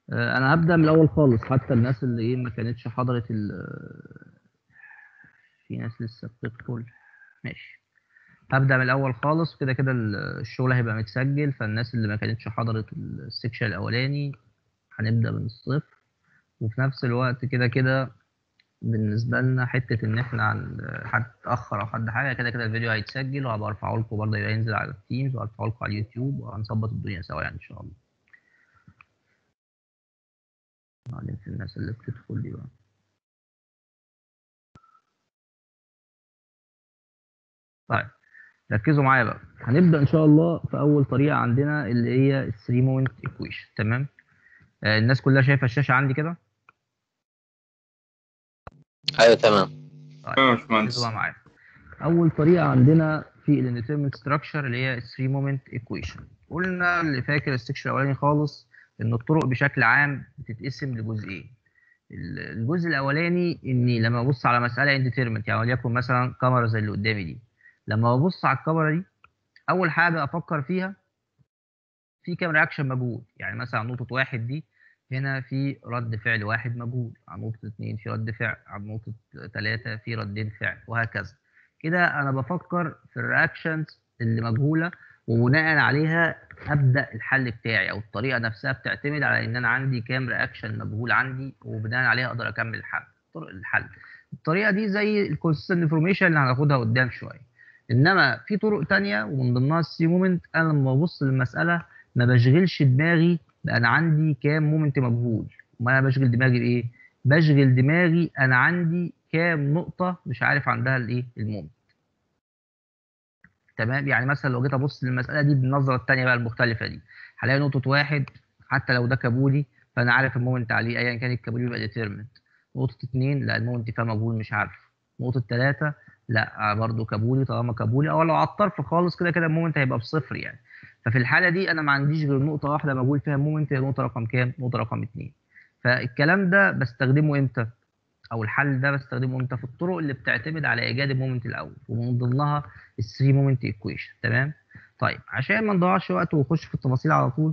آه، انا هبدا من الاول خالص حتى الناس اللي ايه ما كانتش حضرت ال في ناس لسه بتدخل ماشي هبدا من الاول خالص كده كده ال- الشغل هيبقى متسجل فالناس اللي ما كانتش حضرت السكشن الاولاني هنبدا من الصفر وفي نفس الوقت كده كده بالنسبه لنا حته ان احنا عن حد اتاخر او حد حاجه كده كده الفيديو هيتسجل وهبقى ارفعه لكم برضه يبقى ينزل على التيمز وارفعه لكم على اليوتيوب وهنظبط الدنيا سوا يعني ان شاء الله بعدين في الناس اللي بتدخل دي بقى طيب ركزوا معايا بقى هنبدا ان شاء الله في اول طريقه عندنا اللي هي الثري مومنت ايكويشن تمام آه الناس كلها شايفه الشاشه عندي كده ايوه تمام تمام يا باشمهندس ركزوا بقى معايا اول طريقه عندنا في الانديترمنت ستراكشر اللي هي الثري مومنت ايكويشن قلنا اللي فاكر السكشن الاولاني خالص ان الطرق بشكل عام بتتقسم لجزئين ال- الجزء الاولاني اني لما ابص على مساله انديترمنت يعني وليكن مثلا كاميرا زي اللي قدامي دي لما ببص على الكاميرا دي اول حاجه افكر فيها في كام رياكشن مجهول يعني مثلا على نقطه واحد دي هنا في رد فعل واحد مجهول على نقطه اتنين في رد فعل على نقطه تلاته في ردين فعل وهكذا كده انا بفكر في الرياكشنز اللي مجهوله وبناء عليها ابدا الحل بتاعي او الطريقه نفسها بتعتمد على ان انا عندي كام رياكشن مجهول عندي وبناء عليها اقدر اكمل الحل طرق الحل الطريقه دي زي الكونسيستنت انفورميشن اللي هناخدها قدام شويه انما في طرق تانية ومن ضمنها السي مومنت انا لما ببص للمساله ما بشغلش دماغي بقى انا عندي كام مومنت مجهول ما انا بشغل دماغي بايه بشغل دماغي انا عندي كام نقطه مش عارف عندها الايه المومنت تمام يعني مثلا لو جيت ابص للمساله دي بالنظره الثانيه بقى المختلفه دي هلاقي نقطه واحد حتى لو ده كابولي فانا عارف المومنت عليه ايا كان الكابولي بيبقى ديترمنت نقطه اثنين لا المومنت فيها مجهول مش عارف نقطه ثلاثه لا برضه كابولي طالما كابولي او لو على الطرف خالص كده كده المومنت هيبقى بصفر يعني ففي الحاله دي انا ما عنديش غير نقطه واحده مجهول فيها المومنت هي نقطه رقم كام نقطه رقم اثنين فالكلام ده بستخدمه امتى او الحل ده بستخدمه امتى في الطرق اللي بتعتمد على ايجاد المومنت الاول ومن ضمنها الثري مومنت ايكويشن تمام طيب عشان ما نضيعش وقت ونخش في التفاصيل على طول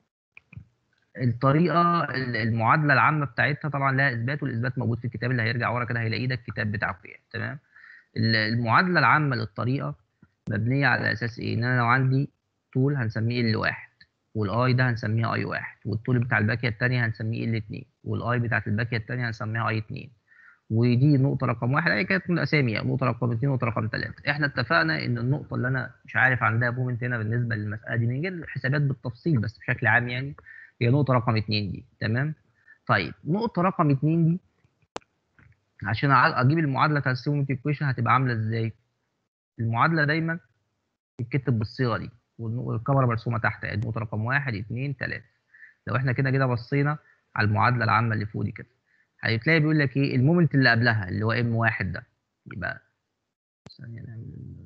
الطريقه المعادله العامه بتاعتها طبعا لها اثبات والاثبات موجود في الكتاب اللي هيرجع ورا كده هيلاقيه ده الكتاب بتاعكم يعني تمام المعادله العامه للطريقه مبنيه على اساس ايه ان انا لو عندي طول هنسميه ال واحد والاي ده هنسميها اي واحد والطول بتاع الباكيه الثانيه هنسميه ال 2 والاي بتاعت الباكيه الثانيه هنسميها اي 2 ودي نقطه رقم واحد اي كانت من الاسامي يعني نقطه رقم اثنين ونقطه رقم ثلاثه احنا اتفقنا ان النقطه اللي انا مش عارف عندها مومنت هنا بالنسبه للمساله دي من غير الحسابات بالتفصيل بس بشكل عام يعني هي نقطه رقم اثنين دي تمام طيب نقطه رقم اثنين دي عشان اجيب المعادله بتاعت السيمومنت ايكويشن هتبقى عامله ازاي المعادله دايما بتتكتب بالصيغه دي والكاميرا مرسومه تحت يعني نقطه رقم واحد اثنين ثلاثه لو احنا كده كده بصينا على المعادله العامه اللي فوق دي كده هتلاقي بيقول لك ايه المومنت اللي قبلها اللي هو ام واحد ده يبقى ثانيه نعمل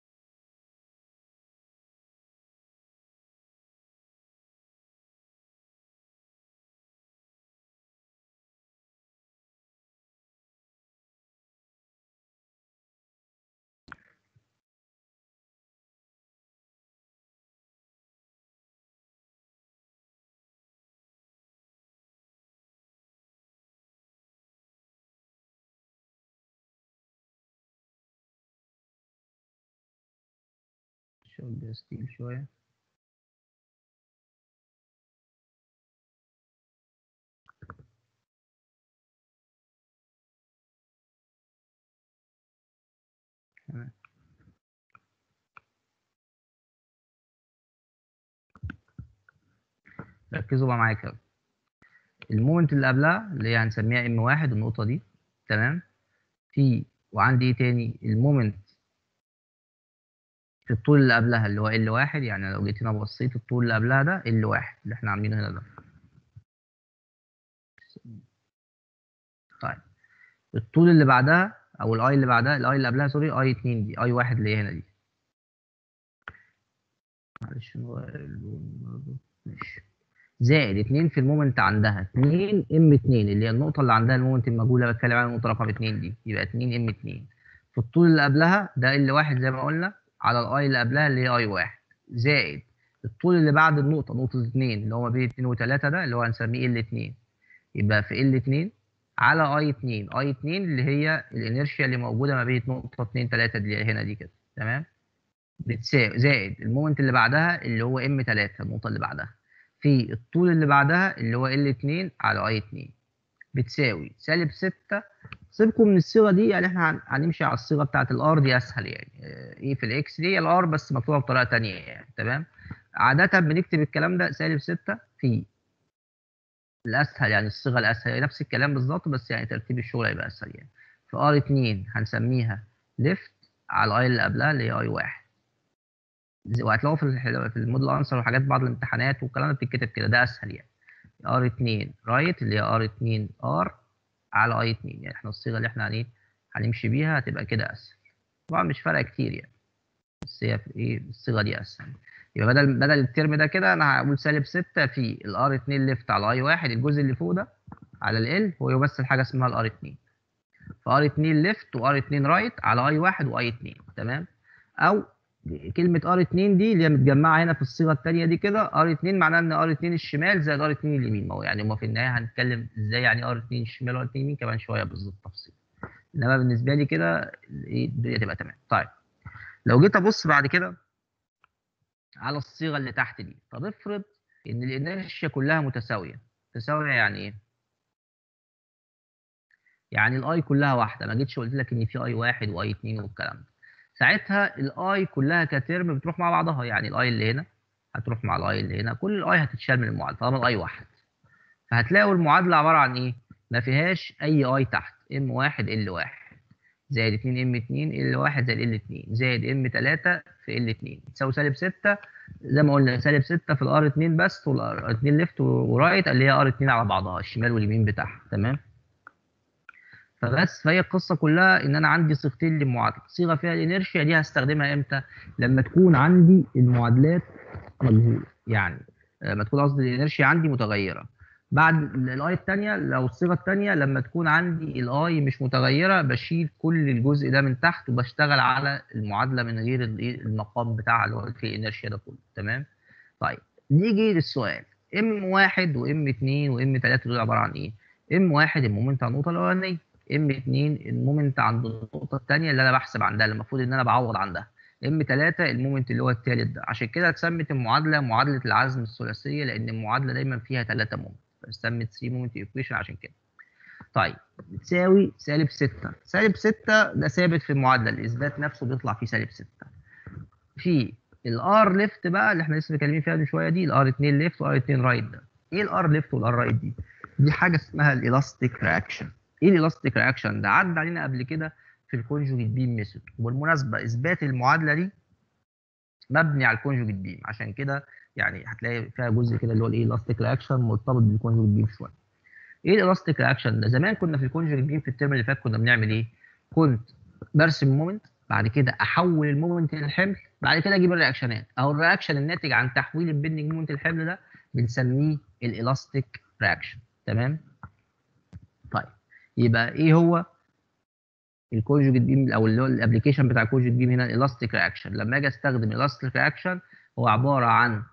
شوف ستيل شوية تمام ركزوا بقى معايا كده المومنت اللي قبلها اللي هي هنسميها ام واحد النقطة دي تمام في وعندي ايه تاني المومنت في الطول اللي قبلها اللي هو ال واحد يعني لو جيت هنا بصيت الطول اللي قبلها ده ال واحد اللي احنا عاملينه هنا ده طيب الطول اللي بعدها او الاي اللي بعدها الاي اللي قبلها سوري اي 2 دي اي واحد اللي هي هنا دي معلش نغير اللون برضه ماشي زائد 2 في المومنت عندها 2 ام 2 اللي هي النقطة اللي عندها المومنت المجهولة بتكلم عنها النقطة رقم 2 دي يبقى 2 ام 2 في الطول اللي قبلها ده ال واحد زي ما قلنا على الاي اللي قبلها اللي هي اي واحد زائد الطول اللي بعد النقطه نقطه 2 اللي هو ما بين 2 و3 ده اللي هو هنسميه ال 2 يبقى في ال 2 على اي 2 اي 2 اللي هي الانرشيا اللي موجوده ما بين نقطه 2 3 اللي هنا دي كده تمام بتساوي زائد المومنت اللي بعدها اللي هو ام 3 النقطه اللي بعدها في الطول اللي بعدها اللي هو ال 2 على اي 2 بتساوي سالب 6 سيبكم من الصيغه دي يعني احنا هنمشي على الصيغه بتاعت الار دي اسهل يعني ايه في الاكس دي الار بس مكتوبه بطريقه ثانيه يعني تمام عاده بنكتب الكلام ده سالب 6 في الاسهل يعني الصيغه الاسهل نفس الكلام بالظبط بس يعني ترتيب الشغل هيبقى اسهل يعني في ار 2 هنسميها ليفت على الاي اللي قبلها اللي هي اي 1 وهتلاقوا في في الموديل انسر وحاجات بعض الامتحانات والكلام ده بتتكتب كده ده اسهل يعني ار 2 رايت اللي هي ار 2 ار على اي 2 يعني احنا الصيغه اللي احنا هنيه هنمشي بيها هتبقى كده اسهل طبعا مش فارقه كتير يعني بس هي في ايه الصيغه دي اسهل يبقى بدل بدل الترم ده كده انا هقول سالب 6 في الار 2 ليفت على اي 1 الجزء اللي فوق ده على ال هو يمثل حاجه اسمها الار 2 فار 2 ليفت وار 2 رايت على اي 1 واي 2 تمام او كلمه ار 2 دي اللي هي متجمعه هنا في الصيغه الثانيه دي كده ار 2 معناها ان ار 2 الشمال زائد ار 2 اليمين ما هو يعني ما في النهايه هنتكلم ازاي يعني ار 2 الشمال وار 2 اليمين كمان شويه بالظبط تفصيل انما بالنسبه لي كده ايه الدنيا تبقى تمام طيب لو جيت ابص بعد كده على الصيغه اللي تحت دي طب افرض ان الانرشيا كلها متساويه متساويه يعني ايه يعني الاي كلها واحده ما جيتش قلت لك ان في اي واحد واي اتنين والكلام ده ساعتها الاي كلها كترم بتروح مع بعضها يعني الاي اللي هنا هتروح مع الاي اللي هنا كل الاي هتتشال من المعادله طالما الاي واحد فهتلاقوا المعادله عباره عن ايه ما فيهاش اي اي تحت ام واحد ال واحد زائد 2 ام 2 ال 1 زائد ال 2 زائد ام 3 في ال 2 تساوي سالب 6 زي ما قلنا سالب 6 في الار 2 بس والار 2 ليفت ورايت اللي هي ار 2 على بعضها الشمال واليمين بتاعها تمام فبس فهي القصه كلها ان انا عندي صيغتين للمعادله صيغه فيها الانرشيا دي هستخدمها امتى لما تكون عندي المعادلات مجهوله يعني لما تكون قصدي الانرشيا عندي متغيره بعد الاي الثانيه لو الصيغه الثانيه لما تكون عندي الاي مش متغيره بشيل كل الجزء ده من تحت وبشتغل على المعادله من غير المقام بتاعها اللي هو في الانرشيا ده كله تمام طيب نيجي للسؤال ام واحد وام اتنين وام تلاته دول عباره عن ايه ام واحد المومنت على النقطه الاولانيه ام 2 المومنت عند النقطه الثانيه اللي انا بحسب عندها اللي المفروض ان انا بعوض عندها ام 3 المومنت اللي هو الثالث ده عشان كده اتسمت المعادله معادله العزم الثلاثيه لان المعادله دايما فيها ثلاثه مومنت فاتسمت 3 مومنت ايكويشن عشان كده طيب بتساوي سالب 6 سالب 6 ده ثابت في المعادله الاثبات نفسه بيطلع فيه سالب 6 في الار ليفت بقى اللي احنا لسه متكلمين فيها من شويه دي الار 2 ليفت وار 2 رايت ده ايه الار ليفت والار رايت دي دي حاجه اسمها الالاستيك رياكشن ايه الالاستيك رياكشن ده عدى علينا قبل كده في الكونجوجيت بيم ميثود وبالمناسبه اثبات المعادله دي مبني على الكونجوجيت بيم عشان كده يعني هتلاقي فيها جزء كده اللي هو الايه الاستيك رياكشن مرتبط بالكونجوجيت بيم شويه ايه الالاستيك رياكشن ده زمان كنا في الكونجوجيت بيم في الترم اللي فات كنا بنعمل ايه كنت برسم مومنت بعد كده احول المومنت للحمل بعد كده اجيب الرياكشنات او الرياكشن الناتج عن تحويل البندنج مومنت الحمل ده بنسميه الالاستيك رياكشن تمام طيب يبقى ايه هو الكونجوجيت بيم او اللي هو الابلكيشن بتاع الكونجوجيت بيم هنا الاستيك رياكشن لما اجي استخدم الاستيك رياكشن هو عباره عن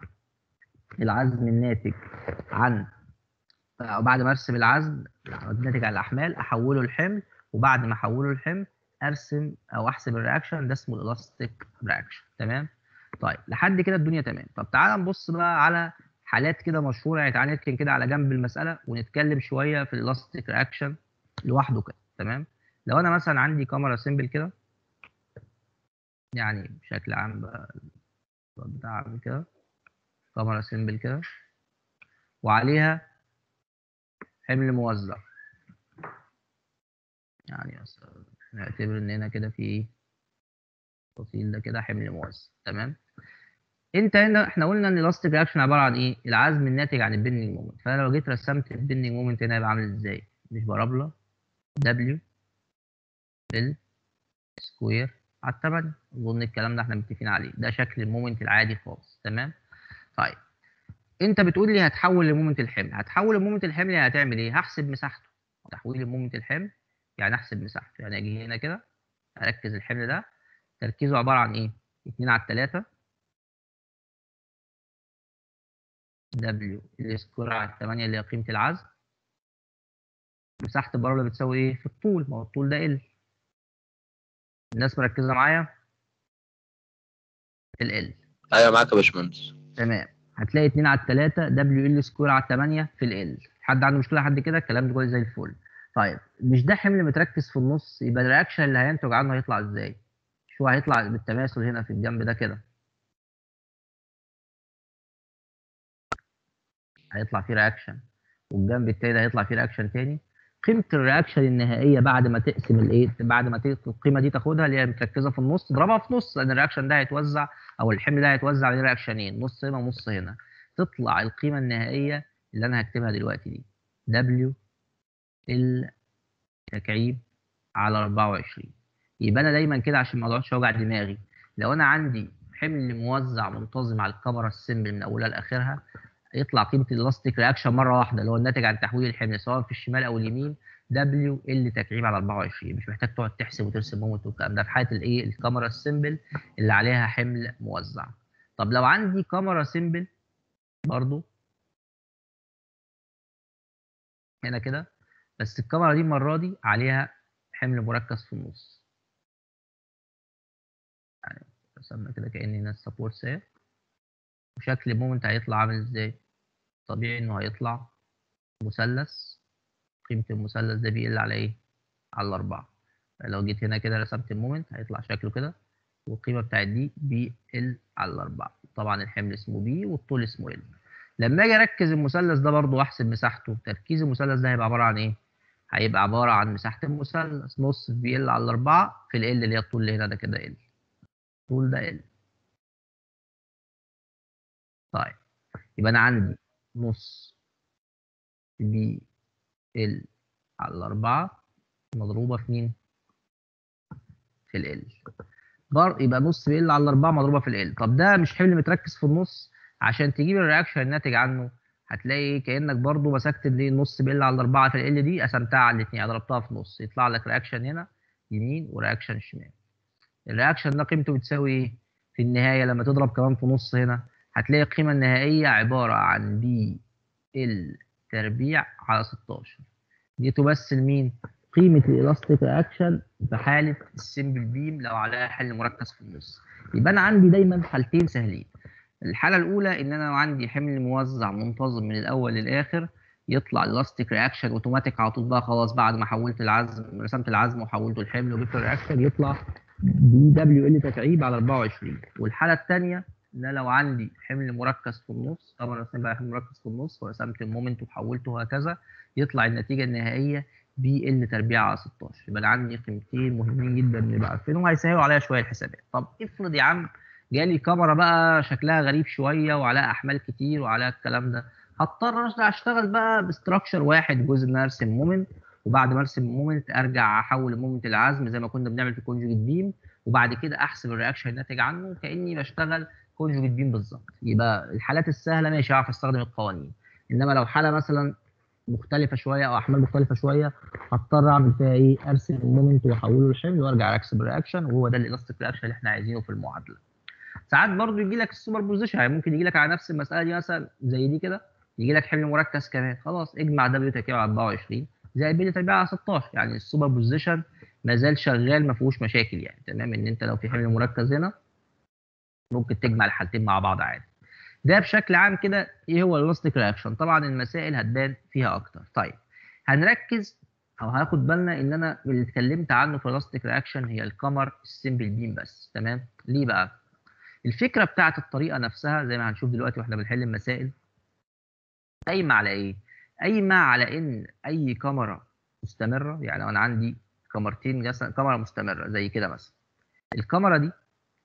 العزم الناتج عن بعد ما ارسم العزم الناتج عن الاحمال احوله لحمل وبعد ما احوله لحمل ارسم او احسب الرياكشن ده اسمه الالاستيك رياكشن تمام طيب لحد كده الدنيا تمام طب تعالى نبص بقى على حالات كده مشهوره يعني تعالى نركن كده على جنب المساله ونتكلم شويه في الالاستيك رياكشن لوحده كده تمام لو انا مثلا عندي كاميرا سيمبل كده يعني بشكل عام بقى بتاع كده كاميرا سيمبل كده وعليها حمل موزع يعني نعتبر ان هنا كده في التفصيل ده كده حمل موزع تمام انت هنا احنا قلنا ان الاستيك رياكشن عباره عن ايه العزم الناتج عن البندنج مومنت فانا لو جيت رسمت البندنج مومنت هنا هيبقى عامل ازاي مش بارابولا دبليو ال سكوير على الثمانية اظن الكلام ده احنا متفقين عليه ده شكل المومنت العادي خالص تمام طيب انت بتقول لي هتحول لمومنت الحمل هتحول لمومنت الحمل يعني هتعمل ايه هحسب مساحته تحويل المومنت الحمل يعني احسب مساحته يعني اجي هنا كده اركز الحمل ده تركيزه عباره عن ايه 2 على 3 دبليو ال سكوير على 8 اللي هي قيمه العزم مساحه البارابولا بتساوي ايه في الطول ما هو الطول ده ال الناس مركزه معايا ال ال ايوه معاك يا باشمهندس تمام هتلاقي 2 على 3 دبليو ال سكوير على 8 في ال حد عنده مشكله لحد كده الكلام ده كويس زي الفل طيب مش ده حمل متركز في النص يبقى الرياكشن اللي هينتج عنه هيطلع ازاي شو هيطلع بالتماثل هنا في الجنب ده كده هيطلع فيه رياكشن والجنب التاني ده هيطلع فيه رياكشن تاني قيمه الرياكشن النهائيه بعد ما تقسم الايه بعد ما ت- القيمه دي تاخدها اللي هي متركزه في النص تضربها في نص لان الرياكشن ده هيتوزع او الحمل ده هيتوزع بين رياكشنين نص هنا ونص هنا تطلع القيمه النهائيه اللي انا هكتبها دلوقتي دي دبليو ال تكعيب على 24 يبقى انا دايما كده عشان ما اقعدش اوجع دماغي لو انا عندي حمل موزع منتظم على الكاميرا السمبل من اولها لاخرها يطلع قيمه الالاستيك رياكشن مره واحده اللي هو الناتج عن تحويل الحمل سواء في الشمال او اليمين دبليو ال تكعيب على 24 مش محتاج تقعد تحسب وترسم مومنت والكلام ده في حاله الايه الكاميرا السمبل اللي عليها حمل موزع طب لو عندي كاميرا سمبل برضو هنا كده بس الكاميرا دي المره دي عليها حمل مركز في النص يعني رسمنا كده كأن هنا السبورت سير وشكل المومنت هيطلع عامل ازاي طبيعي انه هيطلع مثلث قيمة المثلث ده بيقل على ايه على الأربعة لو جيت هنا كده رسمت المومنت هيطلع شكله كده والقيمة بتاعت دي بي ال على الأربعة طبعا الحمل اسمه بي والطول اسمه ال لما اجي اركز المثلث ده برضو واحسب مساحته تركيز المثلث ده هيبقى عبارة عن ايه هيبقى عبارة عن مساحة المثلث نص في بي ال على الأربعة في ال اللي هي الطول اللي هنا ده كده ال الطول ده ال طيب يبقى انا عندي نص بي ال على الأربعة مضروبة في مين؟ في ال ال بر يبقى نص بي ال على الأربعة مضروبة في ال ال طب ده مش حمل متركز في النص عشان تجيب الرياكشن الناتج عنه هتلاقي كأنك برضو مسكت اللي نص بي ال على الأربعة في ال ال دي قسمتها على الاتنين ضربتها في نص يطلع لك رياكشن هنا يمين ورياكشن شمال الرياكشن ده قيمته بتساوي ايه؟ في النهاية لما تضرب كمان في نص هنا هتلاقي القيمة النهائية عبارة عن بي ال تربيع على 16 دي تمثل مين؟ قيمة الإلاستيك رياكشن في حالة السمبل بيم لو عليها حل مركز في النص يبقى أنا عندي دايما حالتين سهلين الحالة الأولى إن أنا لو عندي حمل موزع منتظم من الأول للآخر يطلع الاستيك رياكشن اوتوماتيك على طول بقى خلاص بعد ما حولت العزم رسمت العزم وحولته الحمل وجبت الرياكشن يطلع دي دبليو ال تكعيب على 24 والحالة الثانية ان انا لو عندي حمل مركز في النص طبعا رسمت بقى حمل مركز في النص ورسمت المومنت وحولته وهكذا يطلع النتيجه النهائيه بي ال تربيع على 16 يبقى انا عندي قيمتين مهمين جدا نبقى عارفينهم وهيسهلوا عليا شويه الحسابات طب افرض يا عم جالي كاميرا بقى شكلها غريب شويه وعليها احمال كتير وعليها الكلام ده هضطر اشتغل بقى باستراكشر واحد جزء ان انا ارسم مومنت وبعد ما ارسم مومنت ارجع احول المومنت العزم زي ما كنا بنعمل في كونجوجيت بيم وبعد كده احسب الرياكشن الناتج عنه كاني بشتغل كونجوجيت بيم بالظبط يبقى الحالات السهله ماشي اعرف استخدم القوانين انما لو حاله مثلا مختلفه شويه او احمال مختلفه شويه هضطر اعمل فيها ايه ارسم المومنت واحوله للحمل وارجع اكسب الرياكشن وهو ده الالاستيك رياكشن اللي احنا عايزينه في المعادله ساعات برضو يجي لك السوبر بوزيشن يعني ممكن يجي لك على نفس المساله دي مثلا زي دي كده يجي لك حمل مركز كمان خلاص اجمع دبليو تركيب على 24 زائد بي تربيع على 16 يعني السوبر بوزيشن ما زال شغال ما فيهوش مشاكل يعني تمام ان انت لو في حمل مركز هنا ممكن تجمع الحالتين مع بعض عادي ده بشكل عام كده ايه هو الالاستيك رياكشن طبعا المسائل هتبان فيها اكتر طيب هنركز او هناخد بالنا ان انا اللي اتكلمت عنه في الالاستيك رياكشن هي الكمر السمبل بيم بس تمام ليه بقى الفكره بتاعت الطريقه نفسها زي ما هنشوف دلوقتي واحنا بنحل المسائل قايمه على ايه قايمه على ان اي كاميرا مستمره يعني لو انا عندي كاميرتين مثلا كاميرا مستمره زي كده مثلا الكاميرا دي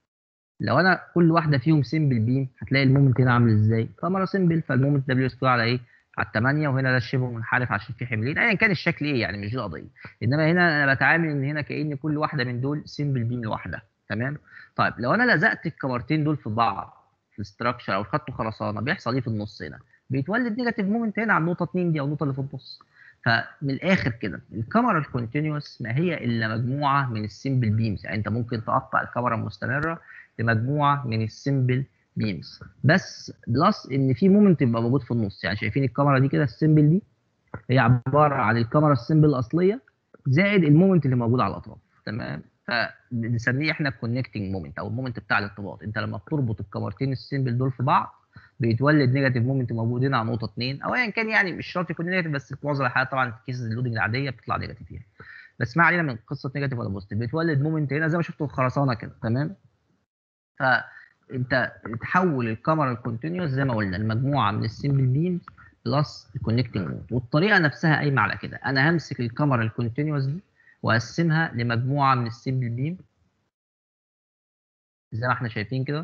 لو انا كل واحده فيهم سمبل بيم هتلاقي المومنت هنا عامل ازاي كاميرا سمبل فالمومنت دبليو سكوير على ايه على 8 وهنا ده شبه منحرف عشان في حملين ايا كان الشكل ايه يعني مش دي القضيه انما هنا انا بتعامل ان هنا كان كل واحده من دول سمبل بيم لوحدها تمام طيب لو انا لزقت الكاميرتين دول في بعض في الاستراكشر او خدته خرسانه بيحصل ايه في النص هنا بيتولد نيجاتيف مومنت هنا على النقطه 2 دي او النقطه اللي في النص فمن الاخر كده الكاميرا الكونتينوس ما هي الا مجموعه من السمبل بيمز يعني انت ممكن تقطع الكاميرا المستمره لمجموعه من السمبل بيمز بس بلس ان في مومنت يبقى موجود في النص يعني شايفين الكاميرا دي كده السيمبل دي هي عباره عن الكاميرا السيمبل الاصليه زائد المومنت اللي موجود على الاطراف تمام فبنسميه احنا الكونكتنج مومنت او المومنت بتاع الارتباط انت لما بتربط الكاميرتين السيمبل دول في بعض بيتولد نيجاتيف مومنت موجود هنا على نقطه 2 او ايا كان يعني مش شرط يكون نيجاتيف بس في معظم الحالات طبعا في كيسز اللودنج العاديه بتطلع نيجاتيف فيها بس ما علينا من قصه نيجاتيف ولا بوزيتيف بيتولد مومنت هنا زي ما شفتوا الخرسانه كده تمام فانت تحول الكاميرا الكونتينوس زي ما قلنا المجموعه من السيمبل بيمز بلس الكونكتنج مود والطريقه نفسها قايمه على كده انا همسك الكاميرا الكونتينوس دي واقسمها لمجموعه من السيمبل بيم زي ما احنا شايفين كده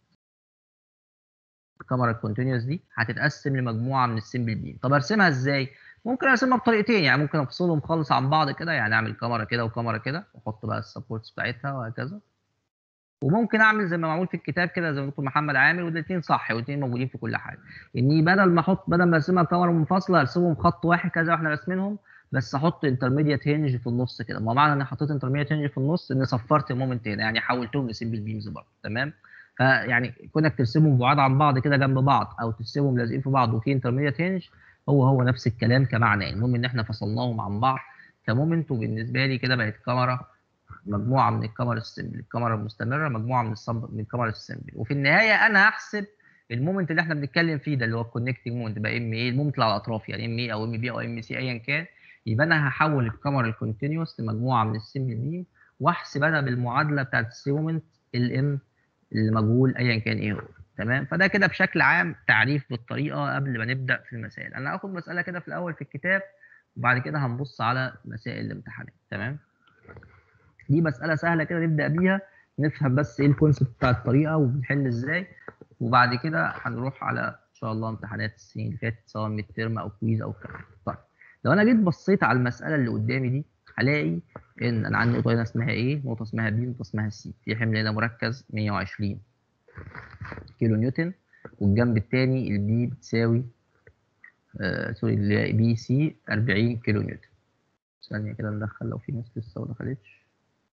الكاميرا الكونتينوس دي هتتقسم لمجموعه من السيمبل بيم طب ارسمها ازاي ممكن ارسمها بطريقتين يعني ممكن افصلهم خالص عن بعض كده يعني اعمل كاميرا كده وكاميرا كده واحط بقى السبورتس بتاعتها وهكذا وممكن اعمل زي ما معمول في الكتاب كده زي ما دكتور محمد عامل والاثنين صح والاثنين موجودين في كل حاجه اني بدل ما احط بدل ما ارسمها كاميرا منفصله ارسمهم خط واحد كذا واحنا راسمينهم بس احط انترميديت هنج في النص كده ما معنى اني حطيت انترميديت هنج في النص اني صفرت المومنت هنا يعني حولتهم لسيمبل بيمز برضه تمام فيعني كونك ترسمهم بعاد عن بعض كده جنب بعض او ترسمهم لازقين في بعض وفي انترميديت هنج هو هو نفس الكلام كمعنى المهم ان احنا فصلناهم عن بعض كمومنت وبالنسبه لي كده بقت كاميرا مجموعه من الكاميرا السمبل الكاميرا المستمره مجموعه من الصب من الكاميرا السمبل وفي النهايه انا هحسب المومنت اللي احنا بنتكلم فيه ده اللي هو الكونكتنج مومنت بقى ام ايه المومنت اللي على الاطراف يعني ام ايه او ام بي او ام سي ايا كان يبقى انا هحول الكاميرا الكونتينوس لمجموعه من السمبل بيم واحسب انا بالمعادله بتاعت السي مومنت الام المجهول ايا كان ايه هو تمام فده كده بشكل عام تعريف بالطريقه قبل ما نبدا في المسائل انا هاخد مساله كده في الاول في الكتاب وبعد كده هنبص على مسائل الامتحانات تمام دي مساله سهله كده نبدا بيها نفهم بس ايه الكونسيبت بتاع الطريقه وبنحل ازاي وبعد كده هنروح على ان شاء الله امتحانات السنين اللي فاتت سواء ميد ترم او كويز او كده طيب لو انا جيت بصيت على المساله اللي قدامي دي هلاقي ان انا عندي نقطه هنا اسمها ايه نقطه اسمها بي نقطه اسمها سي في حمل هنا مركز 120 كيلو نيوتن والجنب الثاني البي بتساوي آه سوري اللي بي سي 40 كيلو نيوتن ثانيه كده ندخل لو في ناس لسه ما دخلتش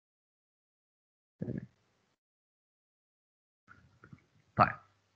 تمام طيب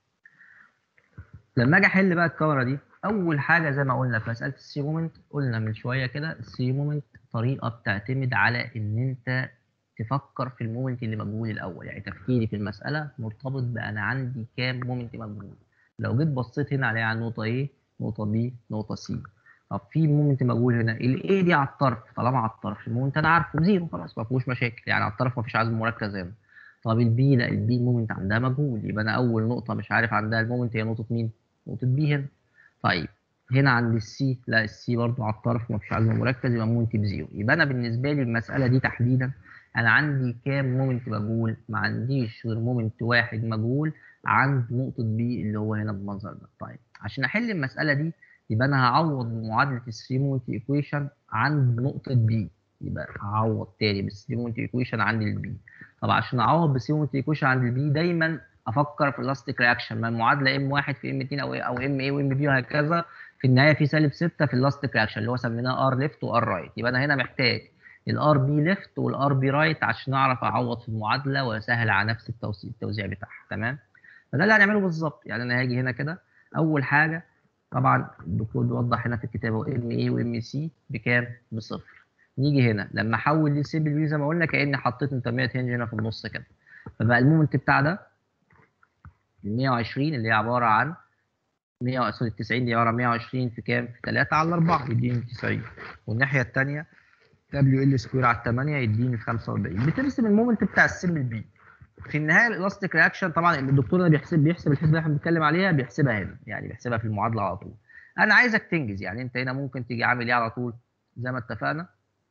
لما اجي احل بقى الكاميرا دي اول حاجه زي ما قلنا في مساله السي مومنت قلنا من شويه كده السي مومنت طريقه بتعتمد على ان انت تفكر في المومنت اللي مجهول الاول يعني تفكيري في المساله مرتبط بانا عندي كام مومنت مجهول لو جيت بصيت هنا عليها على نقطه ايه نقطه بي نقطه سي طب في مومنت مجهول هنا الايه دي على الطرف طالما على الطرف المومنت انا عارفه زيرو خلاص ما فيهوش مشاكل يعني على الطرف ما فيش عزم مركز هنا طب البي لا البي المومنت عندها مجهول يبقى انا اول نقطه مش عارف عندها المومنت هي نقطه مين نقطه بي هنا طيب هنا عند السي لا السي برضه على الطرف ما فيش عزم مركز يبقى مومنت بزيرو يبقى انا بالنسبه لي المساله دي تحديدا انا عندي كام مومنت مجهول ما عنديش غير مومنت واحد مجهول عند نقطه بي اللي هو هنا بالمنظر ده طيب عشان احل المساله دي يبقى انا هعوض بمعادله الثري مومنت ايكويشن عند نقطه بي يبقى هعوض تاني بالثري مومنت ايكويشن عند البي طب عشان اعوض بالثري مومنت ايكويشن عند البي دايما افكر في الاستيك رياكشن ما المعادله ام واحد في ام 2 او او ام اي وام بي وهكذا في النهايه في سالب 6 في الاستيك رياكشن اللي هو سميناه ار ليفت وار رايت يبقى انا هنا محتاج الار بي ليفت والار بي رايت عشان اعرف اعوض في المعادله واسهل على نفس التوزيع التوزيع بتاعها تمام فده اللي هنعمله بالظبط يعني انا هاجي هنا كده اول حاجه طبعا الدكتور بيوضح هنا في الكتاب هو ام اي وام سي بكام؟ بصفر نيجي هنا لما احول دي سيمبل بي زي ما قلنا كاني حطيت انترميت هنج هنا في النص كده فبقى المومنت بتاع ده ال 120 اللي هي عباره عن 100 سوري 90 دي عباره عن 120 في كام؟ في 3 على 4 يديني 90 والناحيه الثانيه دبليو ال سكوير على 8 يديني 45 بترسم المومنت بتاع السيمبل بي في النهايه الالاستيك رياكشن طبعا الدكتور ده بيحسب بيحسب الحسبه اللي احنا بنتكلم عليها بيحسبها هنا يعني بيحسبها في المعادله على طول انا عايزك تنجز يعني انت هنا ممكن تيجي عامل ايه على طول زي ما اتفقنا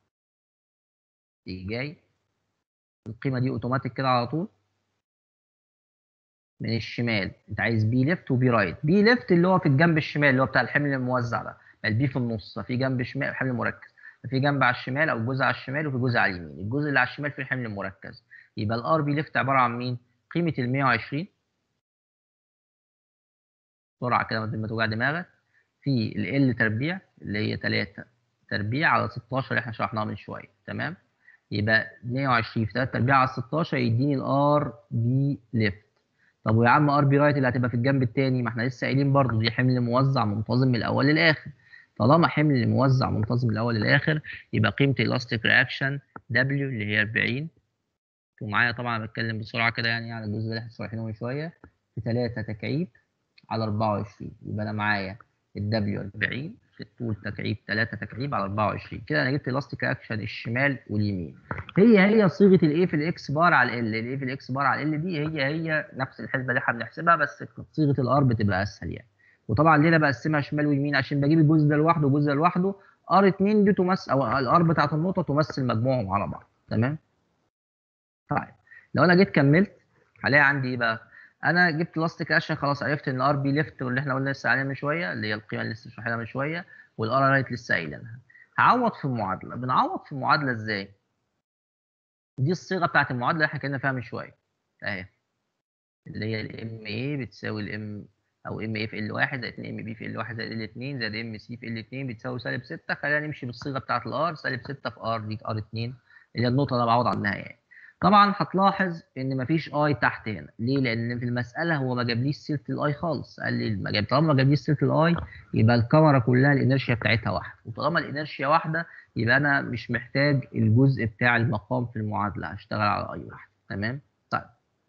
تيجي جاي القيمه دي اوتوماتيك كده على طول من الشمال انت عايز بي ليفت وبي رايت بي ليفت اللي هو في الجنب الشمال اللي هو بتاع الحمل الموزع ده البي في النص ففي جنب شمال الحمل المركز ففي جنب على الشمال او جزء على الشمال وفي جزء على اليمين الجزء اللي على الشمال في الحمل المركز يبقى الار بي ليفت عباره عن مين قيمه ال 120 بسرعه كده بدل ما توجع دماغك في ال ال تربيع اللي هي 3 تربيع على 16 اللي احنا شرحناها من شويه تمام يبقى 120 في 3 تربيع على 16 يديني الار بي ليفت طب ويا عم ار بي رايت اللي هتبقى في الجنب التاني ما احنا لسه قايلين برضه دي حمل موزع منتظم من الاول للاخر طالما حمل موزع منتظم من الاول للاخر يبقى قيمه الاستيك رياكشن دبليو اللي هي 40 ومعايا طبعا بتكلم بسرعه كده يعني على الجزء اللي احنا شارحينه من شويه في 3 تكعيب على 24 يبقى انا معايا الدبليو 40 في الطول تكعيب 3 تكعيب على 24 كده انا جبت الاستيك رياكشن الشمال واليمين هي هي صيغه الايه في الاكس بار على ال الايه في الاكس بار على ال دي هي هي نفس الحسبه اللي احنا بنحسبها بس صيغه الار بتبقى اسهل يعني وطبعا ليه انا بقسمها شمال ويمين عشان بجيب الجزء ده لوحده والجزء ده لوحده ار 2 دي تمثل او الار بتاعت النقطه تمثل مجموعهم على بعض تمام طيب لو انا جيت كملت هلاقي عندي ايه بقى انا جبت لاستيك اكشن خلاص عرفت ان ار بي ليفت واللي احنا قلنا لسه عليها من شويه اللي هي القيمه اللي لسه شرحناها من شويه والار رايت لسه قايلينها هعوض في المعادله بنعوض في المعادله ازاي دي الصيغه بتاعت المعادله اللي احنا اتكلمنا فيها من شويه اهي اللي هي الام اي بتساوي الام او ام اي في ال 1 زائد 2 ام بي في ال 1 زائد ال 2 زائد ام سي في ال 2 بتساوي سالب 6 خلينا نمشي بالصيغه بتاعت الار سالب 6 في ار دي ار 2 اللي هي النقطه اللي انا بعوض عنها يعني طبعا هتلاحظ ان مفيش اي تحت هنا ليه لان في المساله هو ما جابليش سيره الاي خالص قال لي ما جاب طالما ما جابليش سيره الاي يبقى الكاميرا كلها الانرشيا بتاعتها واحده وطالما الانرشيا واحده يبقى انا مش محتاج الجزء بتاع المقام في المعادله هشتغل على اي واحده تمام طيب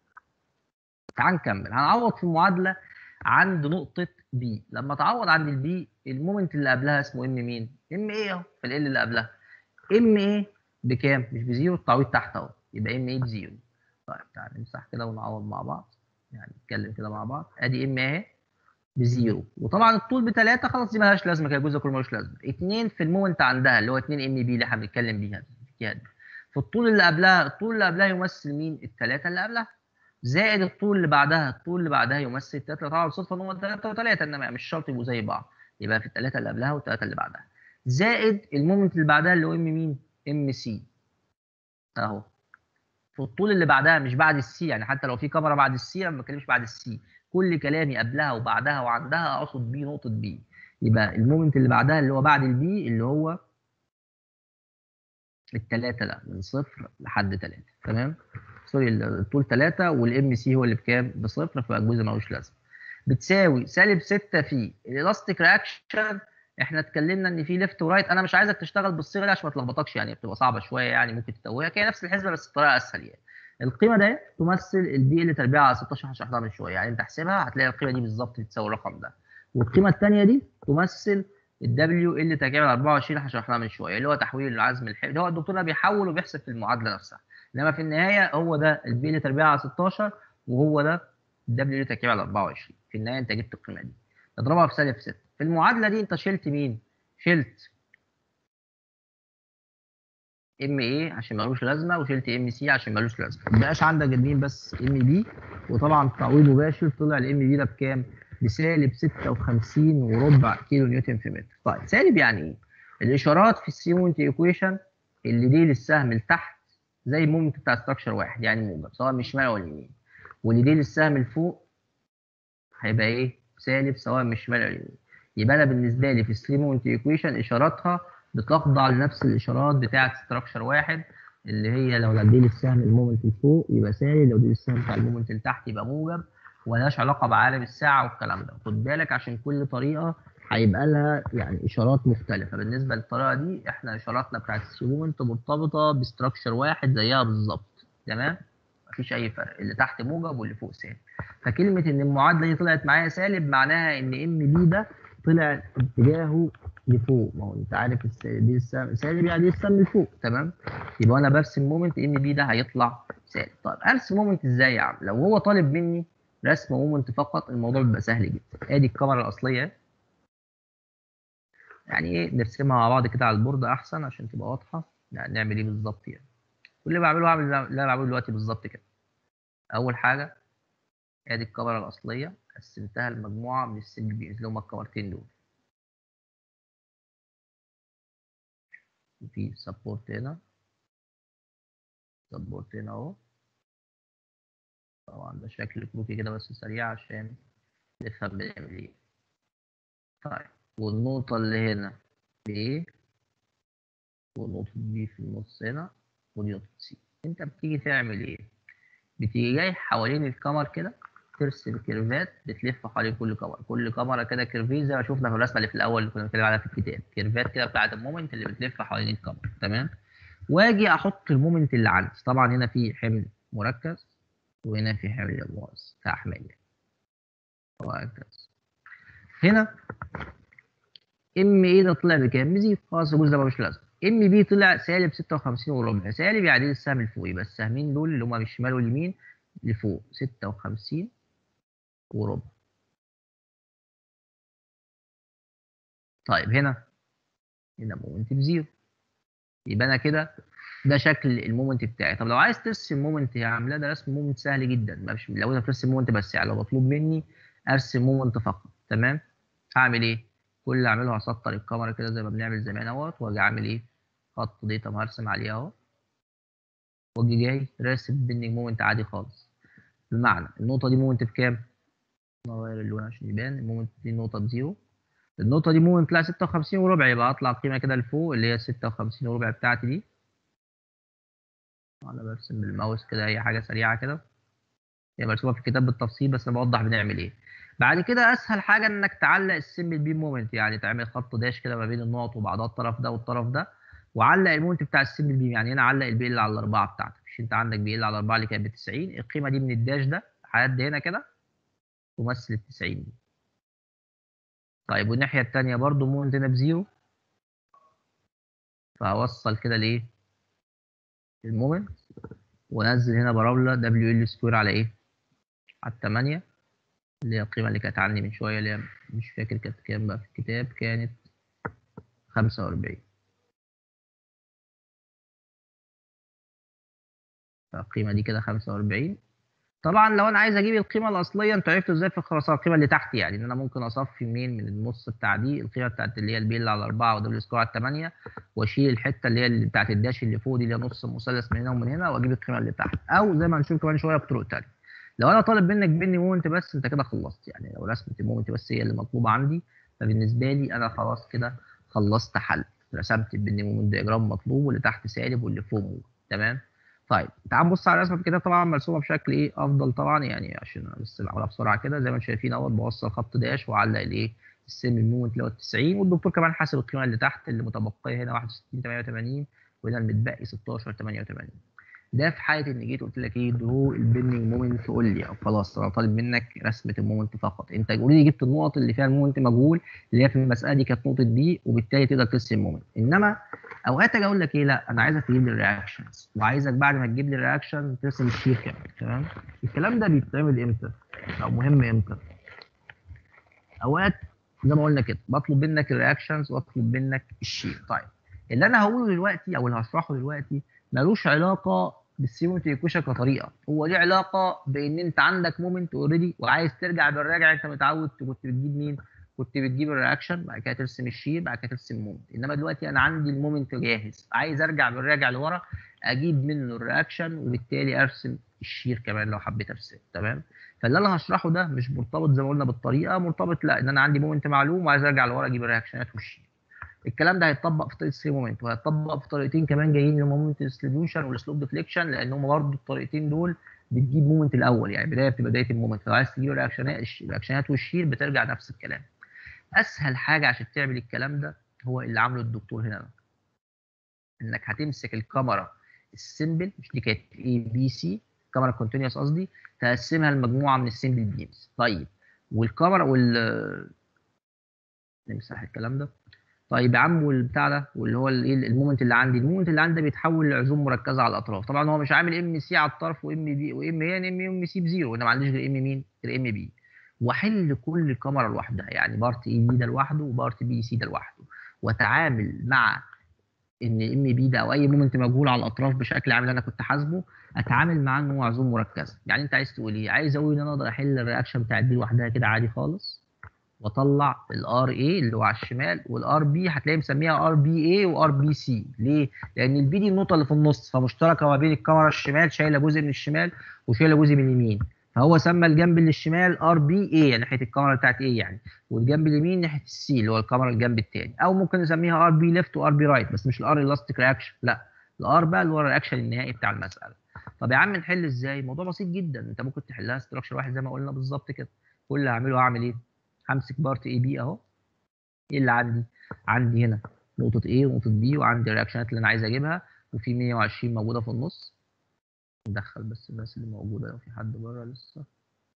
تعال نكمل هنعوض في المعادله عند نقطه بي لما تعوض عند البي المومنت اللي قبلها اسمه ام مين ام ايه اهو في ال اللي قبلها ام ايه بكام مش بزيرو التعويض تحت اهو يبقى ام ايه بزيرو طيب تعال نمسح كده ونعوض مع بعض يعني نتكلم كده مع بعض ادي ام اهي بزيرو وطبعا الطول بثلاثه خلاص دي مالهاش لازمه كده الجزء كله ملوش لازمه اثنين في المومنت عندها اللي هو 2 ام بي اللي احنا بنتكلم بيها دي في الطول اللي قبلها الطول اللي قبلها يمثل مين الثلاثه اللي قبلها زائد الطول اللي بعدها الطول اللي بعدها يمثل الثلاثه طبعا بالصدفه ان هم ثلاثه وثلاثه انما مش شرط يبقوا زي بعض يبقى في الثلاثه اللي قبلها والثلاثه اللي بعدها زائد المومنت اللي بعدها اللي هو ام مين ام سي اهو في الطول اللي بعدها مش بعد السي يعني حتى لو في كاميرا بعد السي انا ما بتكلمش بعد السي كل كلامي قبلها وبعدها وعندها اقصد بي نقطه بي يبقى المومنت اللي بعدها اللي هو بعد البي اللي هو الثلاثه لا من صفر لحد ثلاثه تمام سوري الطول ثلاثه والام سي هو اللي بكام بصفر فالجزء ملوش لازمه بتساوي سالب 6 في الالاستيك رياكشن احنا اتكلمنا ان في ليفت ورايت انا مش عايزك تشتغل بالصيغه دي عشان ما تلخبطكش يعني بتبقى صعبه شويه يعني ممكن تتوهك هي نفس الحسبه بس بطريقه اسهل يعني القيمه دي تمثل البي اللي تربيع على 16 هشرحها من شويه يعني انت احسبها هتلاقي القيمه دي بالظبط بتساوي الرقم ده والقيمه الثانيه دي تمثل الدبليو اللي تربيع على 24 هشرحها من شويه اللي هو تحويل العزم الحمل هو الدكتور بيحول وبيحسب في المعادله نفسها انما في النهايه هو ده البي اللي تربيع على 16 وهو ده الدبليو اللي تربيع على 24 في النهايه انت جبت القيمه دي اضربها في سالب 6 في المعادله دي انت شلت مين؟ شلت ام اي عشان ملوش لازمه وشلت ام سي عشان ملوش لازمه ما بقاش عندك غير مين بس ام بي وطبعا تعويض مباشر طلع الام بي ده بكام؟ بسالب 56 وربع كيلو نيوتن في متر طيب سالب يعني ايه؟ الاشارات في السيمونت ايكويشن اللي دي للسهم لتحت زي المومنت بتاع ستراكشر واحد يعني موجب سواء من الشمال ولا اليمين واللي دي للسهم لفوق هيبقى ايه؟ سالب سواء من الشمال ولا اليمين يبقى انا بالنسبه لي في السيمونت ايكويشن اشاراتها بتخضع لنفس الاشارات بتاعه ستراكشر واحد اللي هي لو دي للسهم المومنت لفوق يبقى سالب لو دي للسهم بتاع المومنت لتحت يبقى موجب وملهاش علاقه بعالم الساعه والكلام ده خد بالك عشان كل طريقه هيبقى لها يعني اشارات مختلفه بالنسبه للطريقه دي احنا اشاراتنا بتاعت السيمومنت مرتبطه بستراكشر واحد زيها بالظبط تمام مفيش اي فرق اللي تحت موجب واللي فوق سالب فكلمه ان المعادله دي طلعت معايا سالب معناها ان ام بي ده طلع اتجاهه لفوق ما هو انت عارف دي السهم سالب يعني دي السهم لفوق تمام يبقى انا برسم مومنت ام بي ده هيطلع سالب طيب ارسم مومنت ازاي يا عم لو هو طالب مني رسم مومنت فقط الموضوع بيبقى سهل جدا ادي الكاميرا الاصليه يعني ايه نرسمها مع بعض كده على البورد احسن عشان تبقى واضحه يعني نعمل ايه بالظبط يعني كل اللي بعمله هعمل اللي انا بعمله دلوقتي بالظبط كده اول حاجه ادي الكاميرا الاصليه قسمتها لمجموعه من السنجل بيز اللي هما الكاميرتين دول وفي سبورت هنا سبورت هنا اهو طبعا ده شكل كروكي كده بس سريع عشان نفهم بنعمل ايه طيب والنقطة اللي هنا ب ونقطة بي في النص هنا ودي نقطة سي انت بتيجي تعمل ايه؟ بتيجي جاي حوالين الكامر كده ترسم كيرفات بتلف حوالين كل كاميرا كل كاميرا كده كيرفين زي ما شفنا في الرسمه اللي في الاول اللي كنا بنتكلم عليها في الكتاب كيرفات كده بتاعت المومنت اللي بتلف حوالين الكاميرا تمام واجي احط المومنت اللي عندي طبعا هنا في حمل مركز وهنا في حمل مؤثر كاحمال يعني وهكذا هنا ام ايه ده طلع بكام؟ بزيرو خلاص الجزء ده ملوش لازمه ام بي طلع سالب 56 وربع سالب يعني السهم الفوقي بس السهمين دول اللي هما الشمال واليمين لفوق 56 وربع طيب هنا هنا مومنت بزيرو يبقى انا كده ده شكل المومنت بتاعي طب لو عايز ترسم مومنت يا عم لا ده رسم مومنت سهل جدا مش لو انا بترسم مومنت بس يعني لو مطلوب مني ارسم مومنت فقط تمام هعمل ايه كل اللي اعمله هسطر الكاميرا كده زي ما بنعمل زمان اهوت واجي اعمل ايه خط ديتا هرسم عليه اهو واجي جاي راسم بيندنج مومنت عادي خالص بمعنى النقطه دي مومنت بكام نغير اللون عشان يبان المومنت دي نقطه بزيرو النقطه دي مومنت طلع 56 وربع يبقى اطلع قيمه كده لفوق اللي هي 56 وربع بتاعتي دي انا برسم بالماوس كده اي حاجه سريعه كده هي مرسومه في الكتاب بالتفصيل بس انا بوضح بنعمل ايه بعد كده اسهل حاجه انك تعلق السيمبل بيم مومنت يعني تعمل خط داش كده ما بين النقط وبعضها الطرف ده والطرف ده وعلق المومنت بتاع السيمبل بيم يعني هنا علق البي ال على الاربعه بتاعتك مش انت عندك بي ال على الاربعه اللي كانت ب 90 القيمه دي من الداش ده هعد هنا كده تمثل ال 90 دي طيب والناحيه الثانيه برضو مومنت هنا بزيرو فهوصل كده لايه المومنت وانزل هنا بارابولا دبليو ال سكوير على ايه على 8 اللي هي القيمة اللي كانت عندي من شوية اللي هي مش فاكر كانت كام بقى في الكتاب كانت خمسة وأربعين فالقيمة دي كده خمسة وأربعين طبعا لو أنا عايز أجيب القيمة الأصلية أنتوا عرفتوا إزاي في الخلاصة القيمة اللي تحت يعني إن أنا ممكن أصفي منين من النص بتاع دي القيمة بتاعت اللي هي البي اللي على أربعة ودبل سكوير على تمانية وأشيل الحتة اللي هي اللي بتاعت الداش اللي فوق دي اللي هي نص المثلث من هنا ومن هنا وأجيب القيمة اللي تحت أو زي ما هنشوف كمان شوية بطرق تانية لو انا طالب منك بيني مومنت بس انت كده خلصت يعني لو رسمه المومنت بس هي اللي مطلوبه عندي فبالنسبه لي انا خلاص كده خلصت حل رسمت البيني مومنت دياجرام مطلوب واللي تحت سالب واللي فوق موجب تمام طيب تعال نبص على الرسمه كده طبعا مرسومه بشكل ايه افضل طبعا يعني عشان بس بعملها بسرعه كده زي ما انتم شايفين اهوت بوصل خط داش واعلق الايه السيم المومنت اللي هو 90 والدكتور كمان حاسب القيمه اللي تحت اللي متبقيه هنا 61 88 وهنا المتبقي 16 88 ده في حاله ان جيت قلت لك ايه درو البيندنج مومنت قول لي او خلاص انا طالب منك رسمه المومنت فقط انت اوريدي جبت النقط اللي فيها المومنت مجهول اللي هي في المساله دي كانت نقطه بي وبالتالي تقدر ترسم المومنت انما اوقات اجي اقول لك ايه لا انا عايزك تجيب لي الرياكشنز وعايزك بعد ما تجيب لي الرياكشن ترسم الشير كمان تمام الكلام ده بيتعمل امتى او مهم امتى اوقات زي ما قلنا كده بطلب منك الرياكشنز واطلب منك الشير طيب اللي انا هقوله دلوقتي او اللي هشرحه دلوقتي ملوش علاقه بالسيمنت ايكويشن كطريقه هو ليه علاقه بان انت عندك مومنت اوريدي وعايز ترجع بالراجع انت متعود كنت بتجيب مين كنت بتجيب الرياكشن بعد كده ترسم الشير بعد كده ترسم المومنت انما دلوقتي انا عندي المومنت جاهز عايز ارجع بالراجع لورا اجيب منه الرياكشن وبالتالي ارسم الشير كمان لو حبيت ارسم تمام فاللي انا هشرحه ده مش مرتبط زي ما قلنا بالطريقه مرتبط لا ان انا عندي مومنت معلوم وعايز ارجع لورا اجيب الرياكشنات والشير الكلام ده هيتطبق في طريقه السي مومنت وهيتطبق في طريقتين كمان جايين للمومنت ديستريبيوشن والسلوب ديفليكشن لان هم برضه الطريقتين دول بتجيب مومنت الاول يعني بدايه بتبقى بدايه المومنت لو عايز تجيب الرياكشنات الرياكشنات والشير بترجع نفس الكلام اسهل حاجه عشان تعمل الكلام ده هو اللي عامله الدكتور هنا ده. انك هتمسك الكاميرا السيمبل مش دي كانت اي بي سي كاميرا كونتينوس قصدي تقسمها لمجموعه من السيمبل بيمز طيب والكاميرا وال نمسح الكلام ده طيب يا عم والبتاع ده واللي هو الايه المومنت اللي عندي المومنت اللي عندي ده بيتحول لعزوم مركزه على الاطراف طبعا هو مش عامل ام سي على الطرف وام بي وام هي ام ام سي بزيرو انا ما عنديش غير ام مين غير ام بي واحل كل كاميرا لوحدها يعني بارت اي بي ده لوحده وبارت بي سي ده لوحده واتعامل مع ان ام بي ده او اي مومنت مجهول على الاطراف بشكل عام اللي انا كنت حاسبه اتعامل معاه ان هو عزوم مركزه يعني انت عايز تقول ايه عايز اقول ان انا اقدر احل الرياكشن بتاع دي لوحدها كده عادي خالص واطلع الار اي اللي هو على الشمال والار بي هتلاقي مسميها ار بي اي وار بي سي ليه؟ لان البي دي النقطه اللي في النص فمشتركه ما بين الكاميرا الشمال شايله جزء من الشمال وشايله جزء من اليمين فهو سمى الجنب اللي الشمال ار بي اي ناحيه الكاميرا بتاعت ايه يعني والجنب اليمين ناحيه السي اللي هو الكاميرا الجنب الثاني او ممكن نسميها ار بي ليفت وار بي رايت بس مش الار الاستيك رياكشن لا الار بقى اللي هو الرياكشن النهائي بتاع المساله طب يا عم نحل ازاي الموضوع بسيط جدا انت ممكن تحلها ستراكشر واحد زي ما قلنا بالظبط كده كل اللي هعمله هعمل ايه همسك بارت اي بي اهو ايه اللي عندي عندي هنا نقطه A ونقطه B وعندي الرياكشنات اللي انا عايز اجيبها وفي 120 موجوده في النص ندخل بس الناس اللي موجوده لو في حد بره لسه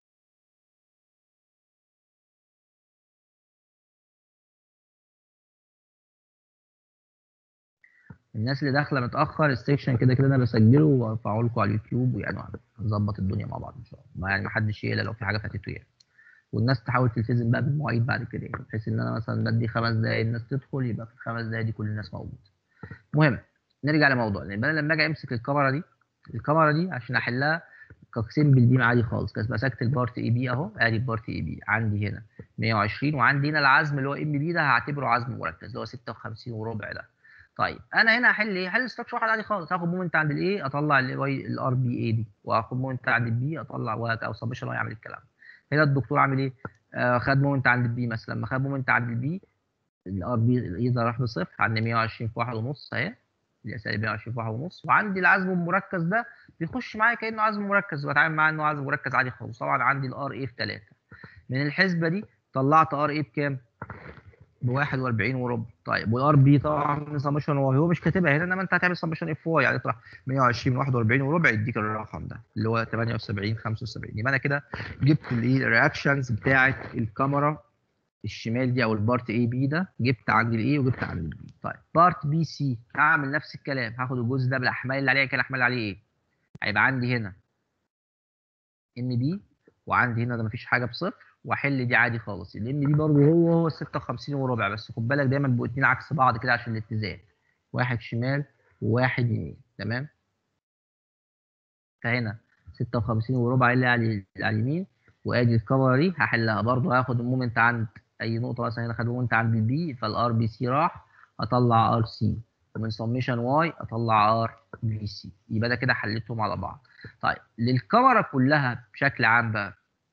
الناس اللي داخله متاخر السكشن كده كده انا بسجله وارفعه لكم على اليوتيوب ويعني هنظبط الدنيا مع بعض ان شاء الله ما يعني ما حدش يقلق لو في حاجه فاتته يعني والناس تحاول تلتزم بقى بالمواعيد بعد كده يعني بحيث ان انا مثلا بدي خمس دقايق الناس تدخل يبقى في الخمس دقايق دي كل الناس موجوده المهم نرجع لموضوعنا يبقى انا لما اجي امسك الكاميرا دي الكاميرا دي عشان احلها كسيمبل بيم عادي خالص كنت مسكت البارت اي بي اهو ادي البارت اي بي عندي هنا 120 وعندي هنا العزم اللي هو ام بي ده هعتبره عزم مركز اللي هو 56 وربع ده طيب انا هنا هحل ايه؟ هحل ستراكشر واحد عادي خالص هاخد مومنت عند الاي اطلع الار بي اي دي واخد مومنت عند البي اطلع وهكذا او سبشن هو يعمل الكلام هنا الدكتور عامل ايه؟ آه خد مومنت عند البي مثلا لما خد مومنت عند البي الار بي الاي ده راح بصفر عند 120 في واحد ونص اهي اللي هي سالب 120 في واحد ونص وعندي العزم المركز ده بيخش معايا كانه عزم مركز بتعامل معاه انه عزم مركز عادي خالص طبعا عندي الار اي في 3 من الحسبه دي طلعت ار اي بكام؟ ب 41 وربع طيب والار بي طبعا سمشن واي هو مش كاتبها هنا انما انت هتعمل سمشن اف واي يعني تطرح 120 من 41 وربع يديك الرقم ده اللي هو 78 75 يبقى انا كده جبت الايه الرياكشنز بتاعه الكاميرا الشمال دي او البارت اي بي ده جبت عند الاي وجبت عند البي طيب بارت بي سي هعمل نفس الكلام هاخد الجزء ده بالاحمال اللي عليه كان الاحمال عليه ايه هيبقى عندي هنا ام بي وعندي هنا ده مفيش حاجه بصفر واحل دي عادي خالص الام دي برضه هو هو 56 وربع بس خد بالك دايما بيبقوا اتنين عكس بعض كده عشان الاتزان واحد شمال وواحد يمين تمام فهنا 56 وربع اللي على اليمين وادي الكاميرا دي هحلها برضه هاخد المومنت عند اي نقطه مثلا هنا خد مومنت عند البي فالار بي سي راح اطلع ار سي ومن سميشن واي اطلع ار بي سي يبقى ده كده حليتهم على بعض طيب للكاميرا كلها بشكل عام بقى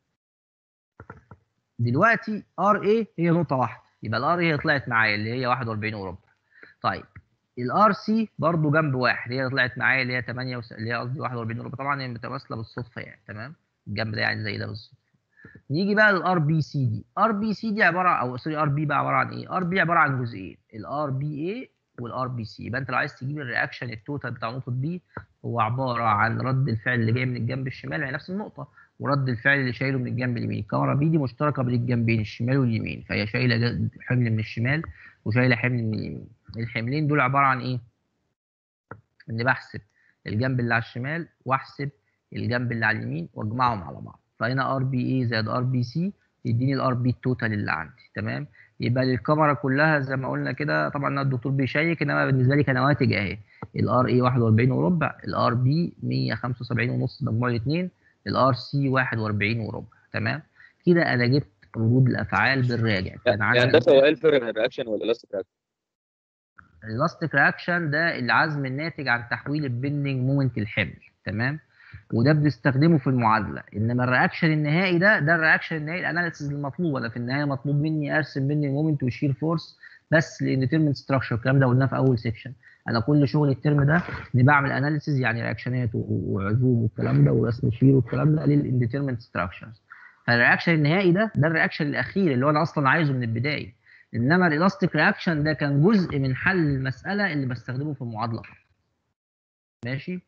دلوقتي ار اي هي نقطه واحده يبقى الار هي طلعت معايا اللي هي 41 وربع طيب الار سي برضه جنب واحد هي طلعت معايا اللي هي 8 وس... اللي هي قصدي 41 وربع طبعا هي متماثله بالصدفه يعني تمام الجنب ده يعني زي ده بالظبط نيجي بقى للار بي سي دي ار بي سي دي عباره او سوري ار بي بقى عباره عن ايه ار بي عباره عن جزئين الار بي اي والار بي سي يبقى انت لو عايز تجيب الرياكشن التوتال بتاع نقطه بي هو عباره عن رد الفعل اللي جاي من الجنب الشمال يعني نفس النقطه ورد الفعل اللي شايله من الجنب اليمين الكاميرا بي دي مشتركه بين الجنبين الشمال واليمين فهي شايله حمل من الشمال وشايله حمل من اليمين الحملين دول عباره عن ايه اني بحسب الجنب اللي على الشمال واحسب الجنب اللي على اليمين واجمعهم على بعض فهنا ار بي اي زائد ار بي سي يديني الار بي التوتال اللي عندي تمام يبقى للكاميرا كلها زي ما قلنا كده طبعا الدكتور بيشيك انما بالنسبه لي كنواتج اهي الار اي 41 وربع الار بي 175 ونص مجموع الاثنين الار سي 41 وربع تمام كده انا جبت ردود الافعال بالراجع كان يعني ده هو ايه الفرق بين الرياكشن والالاستيك رياكشن؟ الالاستيك رياكشن ده العزم الناتج عن تحويل البندنج مومنت الحمل تمام وده بنستخدمه في المعادله انما الرياكشن النهائي ده ده الرياكشن النهائي الاناليسيس المطلوب انا في النهايه مطلوب مني ارسم مني المومنت والشير فورس بس لانديترمنت ستراكشر الكلام ده قلناه في اول سيكشن انا كل شغل الترم ده اني بعمل اناليسيز يعني رياكشنات وعزوم والكلام ده ورسم شير والكلام ده للانديترمنت ستراكشرز فالرياكشن النهائي ده ده الرياكشن الاخير اللي هو انا اصلا عايزه من البدايه انما الالاستيك رياكشن ده كان جزء من حل المساله اللي بستخدمه في المعادله ماشي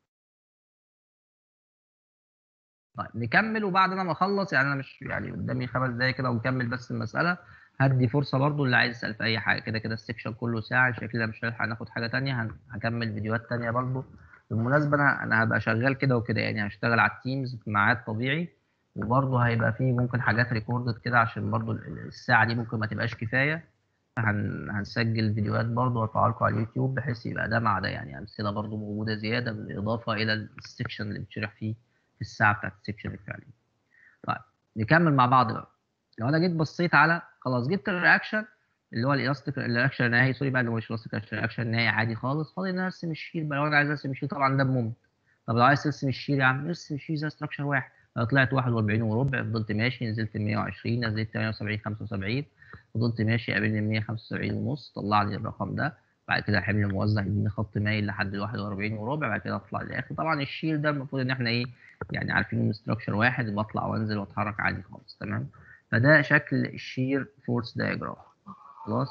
طيب نكمل وبعد ما اخلص يعني انا مش يعني قدامي خمس دقايق كده ونكمل بس المساله هدي فرصه برضو اللي عايز يسال في اي حاجه كده كده السكشن كله ساعه شكلنا مش هنلحق ناخد حاجه تانية هكمل فيديوهات تانية برضو بالمناسبه انا انا هبقى شغال كده وكده يعني هشتغل على التيمز في ميعاد طبيعي وبرضه هيبقى فيه ممكن حاجات ريكوردد كده عشان برضه الساعه دي ممكن ما تبقاش كفايه هن هنسجل فيديوهات برضه وارفعها لكم على اليوتيوب بحيث يبقى ده مع ده يعني امثله برضه موجوده زياده بالاضافه الى السكشن اللي بتشرح فيه في الساعه بتاعت السكشن الفعلي. طيب نكمل مع بعض بقى. لو انا جيت بصيت على خلاص جبت الرياكشن اللي هو الالاستيك الرياكشن النهائي سوري بقى اللي هو مش الاستيك الرياكشن النهائي عادي خالص فاضل ان انا ارسم الشير بقى لو انا عايز ارسم الشير طبعا ده بمومنت. طب لو عايز ترسم الشير يا عم ارسم الشير زي ستراكشر واحد. طلعت 41 وربع فضلت ماشي نزلت 120 نزلت 78 75 فضلت ماشي قابلني 175 ونص طلع لي الرقم ده بعد كده الحمل الموزع يديني خط مايل لحد ال 41 وربع بعد كده اطلع للاخر طبعا الشيل ده المفروض ان احنا ايه يعني عارفين ان ستراكشر واحد بطلع وانزل واتحرك عادي خالص تمام فده شكل الشير فورس دايجرام خلاص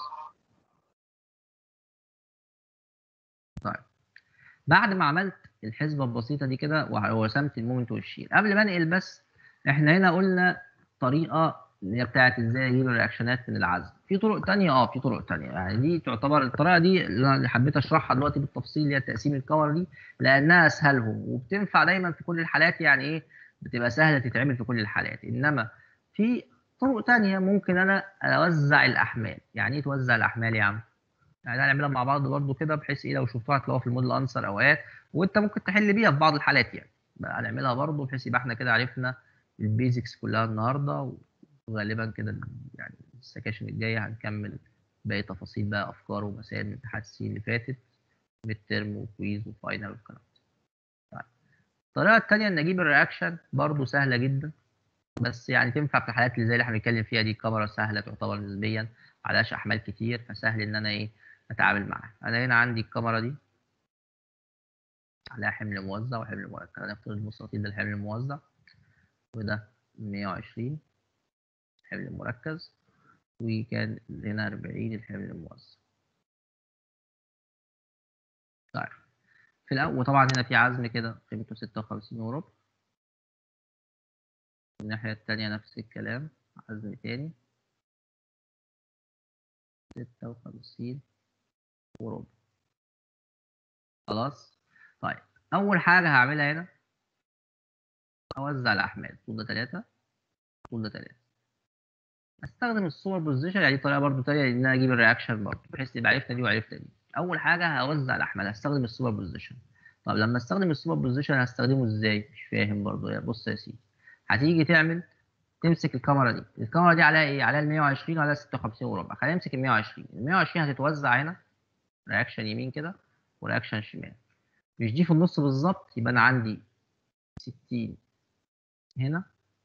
طيب بعد ما عملت الحسبه البسيطه دي كده ورسمت المومنت والشير قبل ما انقل بس احنا هنا قلنا طريقه اللي هي بتاعت ازاي اجيب الرياكشنات من العزم في طرق تانية اه في طرق تانية يعني دي تعتبر الطريقه دي اللي أنا حبيت اشرحها دلوقتي بالتفصيل اللي هي تقسيم الكور دي لانها اسهلهم وبتنفع دايما في كل الحالات يعني ايه بتبقى سهله تتعمل في كل الحالات انما في طرق تانية ممكن انا اوزع الاحمال يعني ايه توزع الاحمال يا عم يعني هنعملها مع بعض برضو كده بحيث ايه لو شفتوها هتلاقوها في الموديل انسر اوقات وانت ممكن تحل بيها في بعض الحالات يعني بقى هنعملها برضو بحيث يبقى احنا كده عرفنا البيزكس كلها النهارده وغالبا كده يعني السكاشن الجايه هنكمل باقي تفاصيل بقى افكار ومسائل من امتحانات السنين اللي فاتت ميد ترم وكويز وفاينل والكلام ده طيب الطريقه الثانيه ان اجيب الرياكشن برضو سهله جدا بس يعني تنفع في الحالات اللي زي اللي احنا بنتكلم فيها دي الكاميرا سهله تعتبر نسبيا عليهاش احمال كتير فسهل ان انا ايه اتعامل معاها انا هنا عندي الكاميرا دي عليها حمل موزع وحمل مركب هنفترض المستطيل ده الحمل الموزع وده 120 حمل مركز وكان هنا 40 الحمل الموزع طيب في الأول وطبعا هنا في عزم كده قيمته 56 وربع الناحية التانية نفس الكلام عزم تاني 56 وربع خلاص طيب أول حاجة هعملها هنا أوزع الأحمال طول ده 3 طول ده 3 استخدم السوبر بوزيشن يعني دي طريقه برضو تانية ان انا اجيب الرياكشن برضو بحيث يبقى عرفنا دي وعرفنا دي اول حاجه هوزع الاحمال هستخدم السوبر بوزيشن طب لما استخدم السوبر بوزيشن هستخدمه ازاي مش فاهم برضو يا بص يا سيدي هتيجي تعمل تمسك الكاميرا دي الكاميرا دي عليها ايه عليها ال 120 وعليها 56 وربع خلينا نمسك ال 120 ال 120 هتتوزع هنا رياكشن يمين كده ورياكشن شمال مش دي في النص بالظبط يبقى انا عندي 60 هنا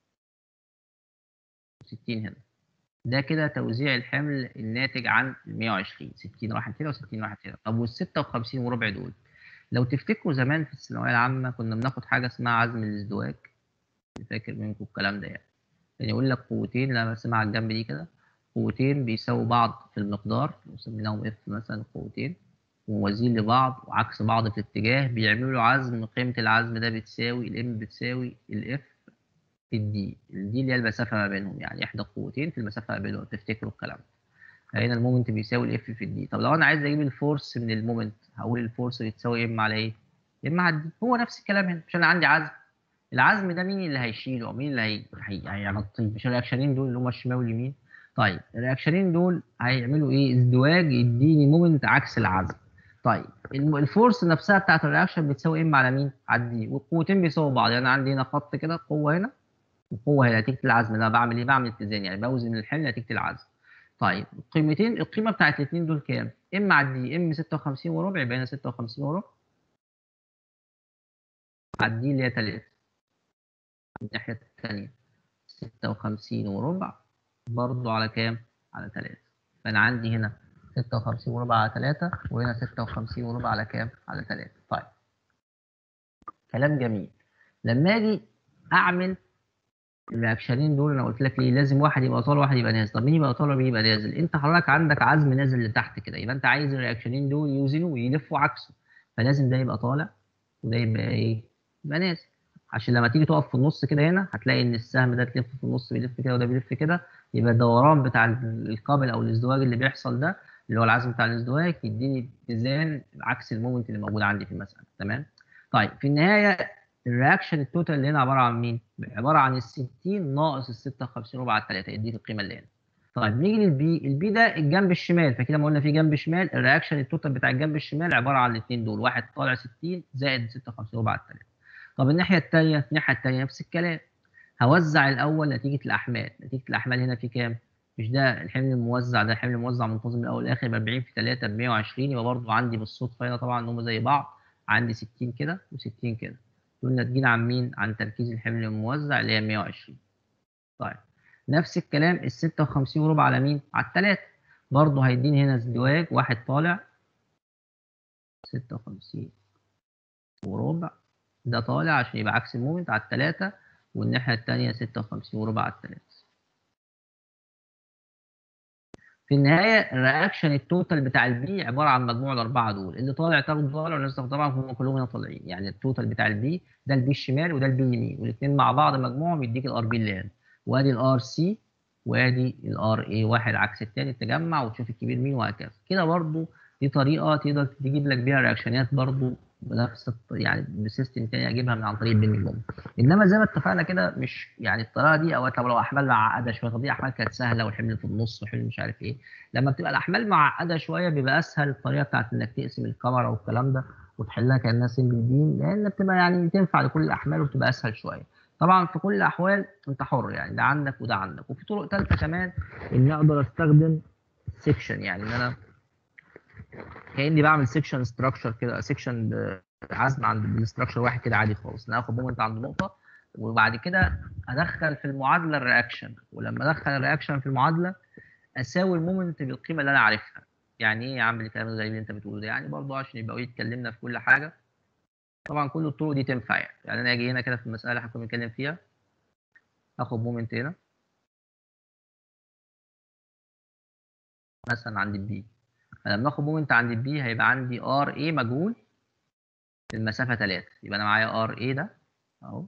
و60 هنا ده كده توزيع الحمل الناتج عن ال 120 60 راحت هنا و60 راحت هنا طب وال 56 وربع دول لو تفتكروا زمان في الثانويه العامه كنا بناخد حاجه اسمها عزم الازدواج اللي فاكر منكم الكلام ده يعني يعني يقول لك قوتين لما برسمها على الجنب دي كده قوتين بيساووا بعض في المقدار وسميناهم اف مثلا قوتين موازين لبعض وعكس بعض في الاتجاه بيعملوا له عزم قيمه العزم ده بتساوي الام بتساوي الاف في الدي الدي اللي هي المسافه ما بينهم يعني احدى القوتين في المسافه ما بينهم تفتكروا الكلام ده هنا المومنت بيساوي الاف في الدي طب لو انا عايز اجيب الفورس من المومنت هقول الفورس بتساوي ام على ايه ام على الدي هو نفس الكلام هنا مش انا عندي عزم العزم ده مين اللي هيشيله او مين اللي هي هي- هيغطيه مش الرياكشنين دول اللي هم الشمال واليمين طيب الرياكشنين دول هيعملوا ايه ازدواج يديني مومنت عكس العزم طيب الم- الفورس نفسها بتاعت الرياكشن بتساوي ام على مين على الدي والقوتين بيساووا بعض يعني انا عندي هنا خط كده قوه هنا وقوه هي نتيجه العزم انا بعمل ايه بعمل اتزان يعني بوزن الحمل نتيجه العزم طيب القيمتين القيمه بتاعت الاثنين دول كام ام على الدي ام 56 وربع يبقى هنا 56 وربع على الدي اللي هي 3 الناحيه الثانيه 56 وربع برضو على كام على 3 فانا عندي هنا 56 وربع على 3 وهنا 56 وربع على كام على 3 طيب كلام جميل لما اجي اعمل الرياكشنين دول انا قلت لك ليه لازم واحد يبقى طالع وواحد يبقى نازل طب مين يبقى طالع ومين يبقى نازل انت حضرتك عندك عزم نازل لتحت كده يبقى انت عايز الرياكشنين دول يوزنوا ويلفوا عكسه فلازم ده يبقى طالع وده يبقى ايه يبقى نازل عشان لما تيجي تقف في النص كده هنا هتلاقي ان السهم ده تلف في النص بيلف كده وده بيلف كده يبقى الدوران بتاع ال- القابل او الازدواج اللي بيحصل ده اللي هو العزم بتاع الازدواج يديني اتزان عكس المومنت اللي موجود عندي في المساله تمام طيب في النهايه الرياكشن التوتال اللي هنا عباره عن مين؟ عباره عن ال 60 ناقص ال 56 ربع على 3 يديك القيمه اللي هنا. طيب نيجي للبي، البي ده الجنب الشمال فكده ما قلنا في جنب شمال الرياكشن التوتال بتاع الجنب الشمال عباره عن الاثنين دول واحد طالع 60 زائد 56 ربع على 3. طب الناحيه الثانيه الناحيه الثانيه نفس الكلام. هوزع الاول نتيجه الاحمال، نتيجه الاحمال هنا في كام؟ مش ده الحمل الموزع ده الحمل الموزع منتظم من الاول للاخر ب 40 في 3 ب 120 يبقى برضه عندي بالصدفه هنا طبعا ان هم زي بعض عندي 60 كده و60 كده. دول ناتجين عن مين؟ عن تركيز الحمل الموزع اللي هي 120. طيب نفس الكلام ال 56 وربع على مين؟ على الثلاثة. برضه هيديني هنا ازدواج واحد طالع ستة وخمسين وربع ده طالع عشان يبقى عكس المومنت على التلاتة والناحية التانية ستة وخمسين وربع على التلاتة في النهاية الرياكشن التوتال بتاع البي عبارة عن مجموع الأربعة دول اللي طالع تاخده طالع والناس تاخده طبعا هم كلهم هنا طالعين يعني التوتال بتاع البي ده البي الشمال وده البي اليمين والاثنين مع بعض مجموعهم يديك الار بي اللي هنا وادي الار سي وادي الار اي واحد عكس التاني تجمع وتشوف الكبير مين وهكذا كده برضو دي طريقه تقدر تجيب لك بيها رياكشنات برضو بنفس الط- يعني بسيستم تاني اجيبها من عن طريق البينج بوم انما زي ما اتفقنا كده مش يعني الطريقه دي اوقات لو لو احمال معقده شويه طب دي احمال كانت سهله والحمل في النص وحمل مش عارف ايه لما بتبقى الاحمال معقده شويه بيبقى اسهل الطريقه بتاعت انك تقسم الكاميرا والكلام ده وتحلها كانها سنجل بيم لان بتبقى يعني تنفع لكل الاحمال وبتبقى اسهل شويه طبعا في كل الاحوال انت حر يعني ده عندك وده عندك وفي طرق ثالثه كمان اني اقدر استخدم سيكشن يعني ان انا كاني بعمل سيكشن ستراكشر كده سيكشن عزم عند الستراكشر واحد كده عادي خالص ان أنا اخد مومنت عند نقطه وبعد كده ادخل في المعادله الرياكشن ولما ادخل الرياكشن في المعادله اساوي المومنت بالقيمه اللي انا عارفها يعني ايه يا عم الكلام الغريب اللي انت بتقوله ده يعني برضه عشان يبقى ايه اتكلمنا في كل حاجه طبعا كل الطرق دي تنفع يعني يعني انا اجي هنا كده في المساله اللي احنا كنا بنتكلم فيها اخد مومنت هنا مثلا عند البي فلما اخد مومنت عند البي هيبقى عندي ار اي مجهول المسافه 3 يبقى انا معايا ار اي ده اهو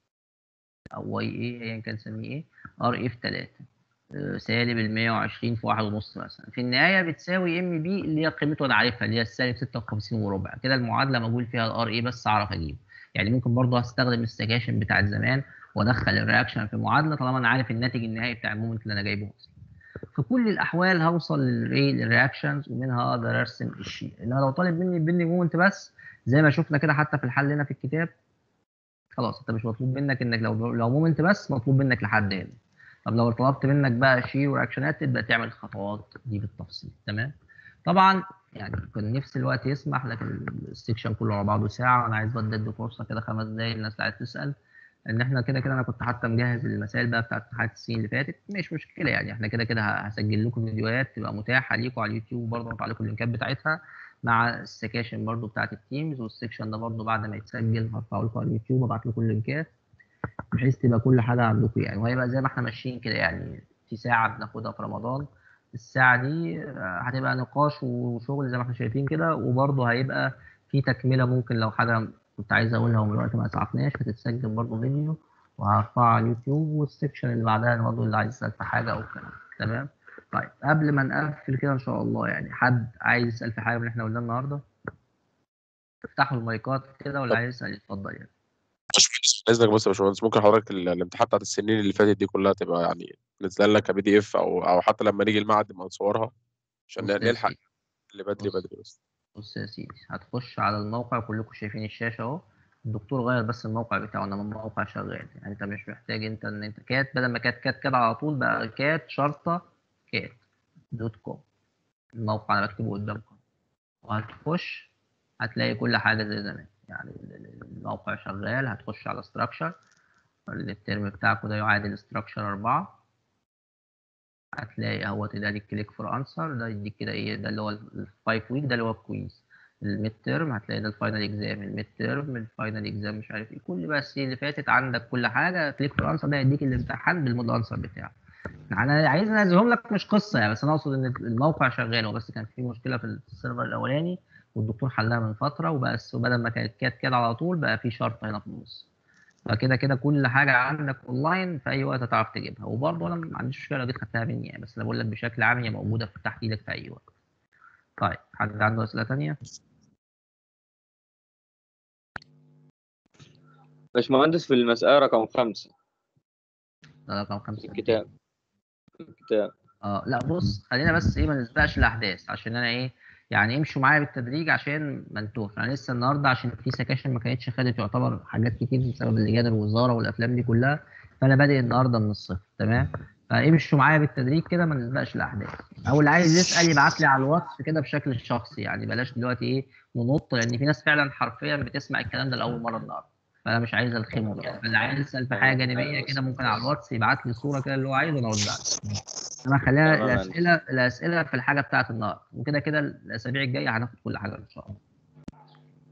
او واي اي ايا كان نسميه ايه ار اي في 3 آه، سالب ال 120 في واحد ونص مثلا في النهايه بتساوي ام بي اللي هي قيمته انا عارفها اللي هي السالب 56 وربع كده المعادله مجهول فيها الار اي بس اعرف اجيبه يعني ممكن برضه استخدم السكاشن بتاعت زمان وادخل الرياكشن في المعادله طالما انا عارف الناتج النهائي بتاع المومنت اللي انا جايبه اصلا في كل الاحوال هوصل للري للرياكشنز ومنها اقدر ارسم الشيء انما لو طالب مني البني مومنت بس زي ما شفنا كده حتى في الحل هنا في الكتاب خلاص انت مش مطلوب منك انك لو لو مومنت بس مطلوب منك لحد هنا طب لو طلبت منك بقى شير ورياكشنات تبدا تعمل الخطوات دي بالتفصيل تمام طبعا يعني كان نفسي الوقت يسمح لكن السكشن كله على بعضه ساعه وانا عايز بدي ادي فرصه كده خمس دقايق للناس اللي عايز تسال ان احنا كده كده انا كنت حتى مجهز المسائل بقى بتاعت امتحانات السنين اللي فاتت مش مشكله يعني احنا كده كده هسجل لكم فيديوهات تبقى متاحه ليكم على اليوتيوب برضه هحط لكم اللينكات بتاعتها مع السكاشن برضه بتاعت التيمز والسكشن ده برضه بعد ما يتسجل هرفعه لكم على اليوتيوب وابعت لكم اللينكات بحيث تبقى كل حاجه عندكم يعني وهيبقى زي ما احنا ماشيين كده يعني في ساعه بناخدها في رمضان الساعه دي آه، هتبقى نقاش وشغل زي ما احنا شايفين كده وبرضه هيبقى في تكمله ممكن لو حاجه كنت عايز اقولها ومن الوقت ما اسعفناش هتتسجل برضه فيديو وهرفعها على اليوتيوب والسكشن اللي بعدها برضه اللي عايز يسال في حاجه او كده تمام طيب قبل ما نقفل كده ان شاء الله يعني حد عايز يسال في حاجه من اللي احنا قلناه النهارده افتحوا المايكات كده واللي عايز يسال يتفضل يعني اذنك بس يا باشمهندس ممكن حضرتك ال- الامتحانات بتاعت السنين اللي فاتت دي كلها تبقى يعني نزلها لنا كبي دي اف او او حتى لما نيجي المعهد نبقى نصورها عشان بص يا نلحق سيدي. اللي بدري بص. بدري بس بص يا سيدي هتخش على الموقع كلكم شايفين الشاشه اهو الدكتور غير بس الموقع بتاعه انما الموقع شغال يعني انت مش محتاج انت ان انت كات بدل ما كات كات كات على طول بقى كات شرطه كات دوت كوم الموقع انا بكتبه قدامكم وهتخش هتلاقي كل حاجه زي زمان يعني ال- ال- الموقع شغال هتخش على structure الترم بتاعكم ده يعادل structure 4 هتلاقي اهوت ده ليك كليك فور انسر ده يديك كده ايه ده اللي هو الفايف ويك ده اللي هو الكويز الميد تيرم هتلاقي ده الفاينل اكزام الميد تيرم الفاينل اكزام مش عارف ايه كل بقى السنين اللي فاتت عندك كل حاجه كليك فور انسر ده يديك الامتحان بالمود انسر بتاعه انا عايز انزلهم لك مش قصه يعني بس انا اقصد ان الموقع شغال هو بس كان في مشكله في السيرفر الاولاني والدكتور حلها من فتره وبقى بدل ما كانت كات كده على طول بقى في شرطه هنا في النص فكده كده كل حاجه عندك اونلاين في اي وقت هتعرف تجيبها وبرضه انا ما عنديش مشكله لو جيت خدتها مني يعني بس انا بقول لك بشكل عام هي موجوده في تحت ايدك في اي وقت طيب حد عنده اسئله ثانيه باشمهندس في المسألة رقم خمسة ده رقم في خمسة الكتاب في الكتاب اه لا بص خلينا بس ايه ما نسبقش الاحداث عشان انا ايه يعني امشوا معايا بالتدريج عشان ما نتوهش انا لسه النهارده عشان في سكاشن ما كانتش خدت يعتبر حاجات كتير بسبب اللجان الوزاره والافلام دي كلها فانا بادئ النهارده من الصفر تمام فامشوا معايا بالتدريج كده ما نسبقش الاحداث او اللي عايز يسال يبعت لي على الواتس كده بشكل شخصي يعني بلاش دلوقتي ايه ننط لان في ناس فعلا حرفيا بتسمع الكلام ده لاول مره النهارده فانا مش عايز الخمه يعني فاللي عايز يسال في حاجه جانبيه كده ممكن على الواتس يبعت لي صوره كده اللي هو عايزه وانا ارد عليه انا خليها تمام. الاسئله الاسئله في الحاجه بتاعت النهارده وكده كده الاسابيع الجايه هناخد كل حاجه ان شاء الله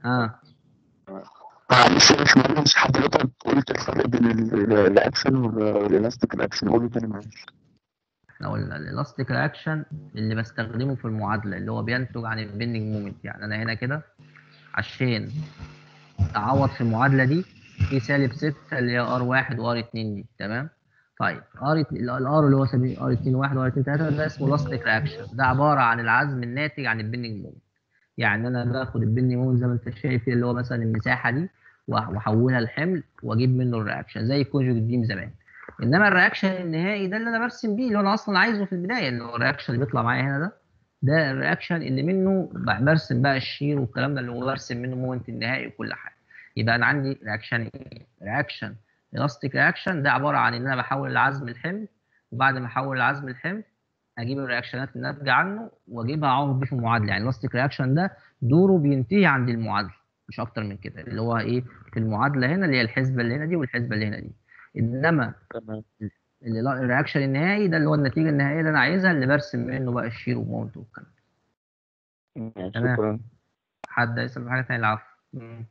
اه معلش يا باشمهندس حضرتك قلت الفرق بين ال- الاكشن وال- والالاستيك الاكشن قوله تاني معلش احنا قلنا الالاستيك رياكشن اللي بستخدمه في المعادله اللي هو بينتج عن البندنج مومنت يعني انا هنا كده عشان اعوض في المعادله دي في سالب 6 اللي هي ار 1 وار 2 دي تمام طيب ار الار اللي هو سالب ار 2 1 وار 2 3 ده اسمه الاستيك رياكشن ده عباره عن العزم الناتج عن البندنج مومنت يعني انا باخد البندنج مومنت زي ما انت شايف كده اللي هو مثلا المساحه دي واحولها لحمل واجيب منه الرياكشن زي الكونجوجيت بيم زمان انما الرياكشن النهائي ده اللي انا برسم بيه اللي انا اصلا عايزه في البدايه اللي هو الرياكشن اللي بيطلع معايا هنا ده ده الرياكشن اللي منه ب- برسم بقى الشير والكلام ده اللي هو برسم منه مومنت النهائي وكل حاجه يبقى انا عندي رياكشن ايه رياكشن الاستيك رياكشن ده عباره عن ان انا بحول العزم الحمل وبعد ما احول العزم الحمل اجيب الرياكشنات الناتجه عنه واجيبها اعوض بيه في المعادله يعني الاستيك رياكشن ده دوره بينتهي عند المعادله مش اكتر من كده اللي هو ايه في المعادله هنا اللي هي الحسبه اللي هنا دي والحسبه اللي هنا دي انما تمام اللي لا- الرياكشن النهائي ده اللي هو النتيجه النهائيه اللي انا عايزها اللي برسم منه بقى الشير والمومنت والكلام تمام. شكرا حد يسأل في حاجه ثانيه العفو مم.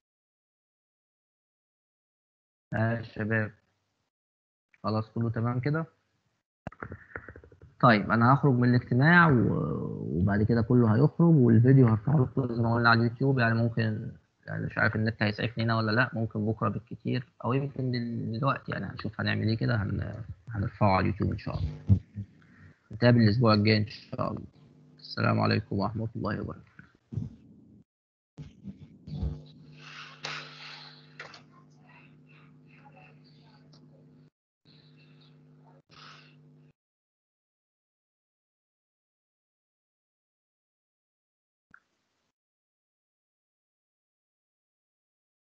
آه يا شباب خلاص كله تمام كده طيب انا هخرج من الاجتماع و- وبعد كده كله هيخرج والفيديو هرفعه لكم زي ما قلنا على اليوتيوب يعني ممكن يعني مش عارف النت هيسعفني هنا ولا لا ممكن بكره بالكتير او يمكن دل- دلوقتي يعني هنشوف هنعمل ايه كده هن... هنرفعه على اليوتيوب ان شاء الله نتقابل الاسبوع الجاي ان شاء الله السلام عليكم ورحمه الله وبركاته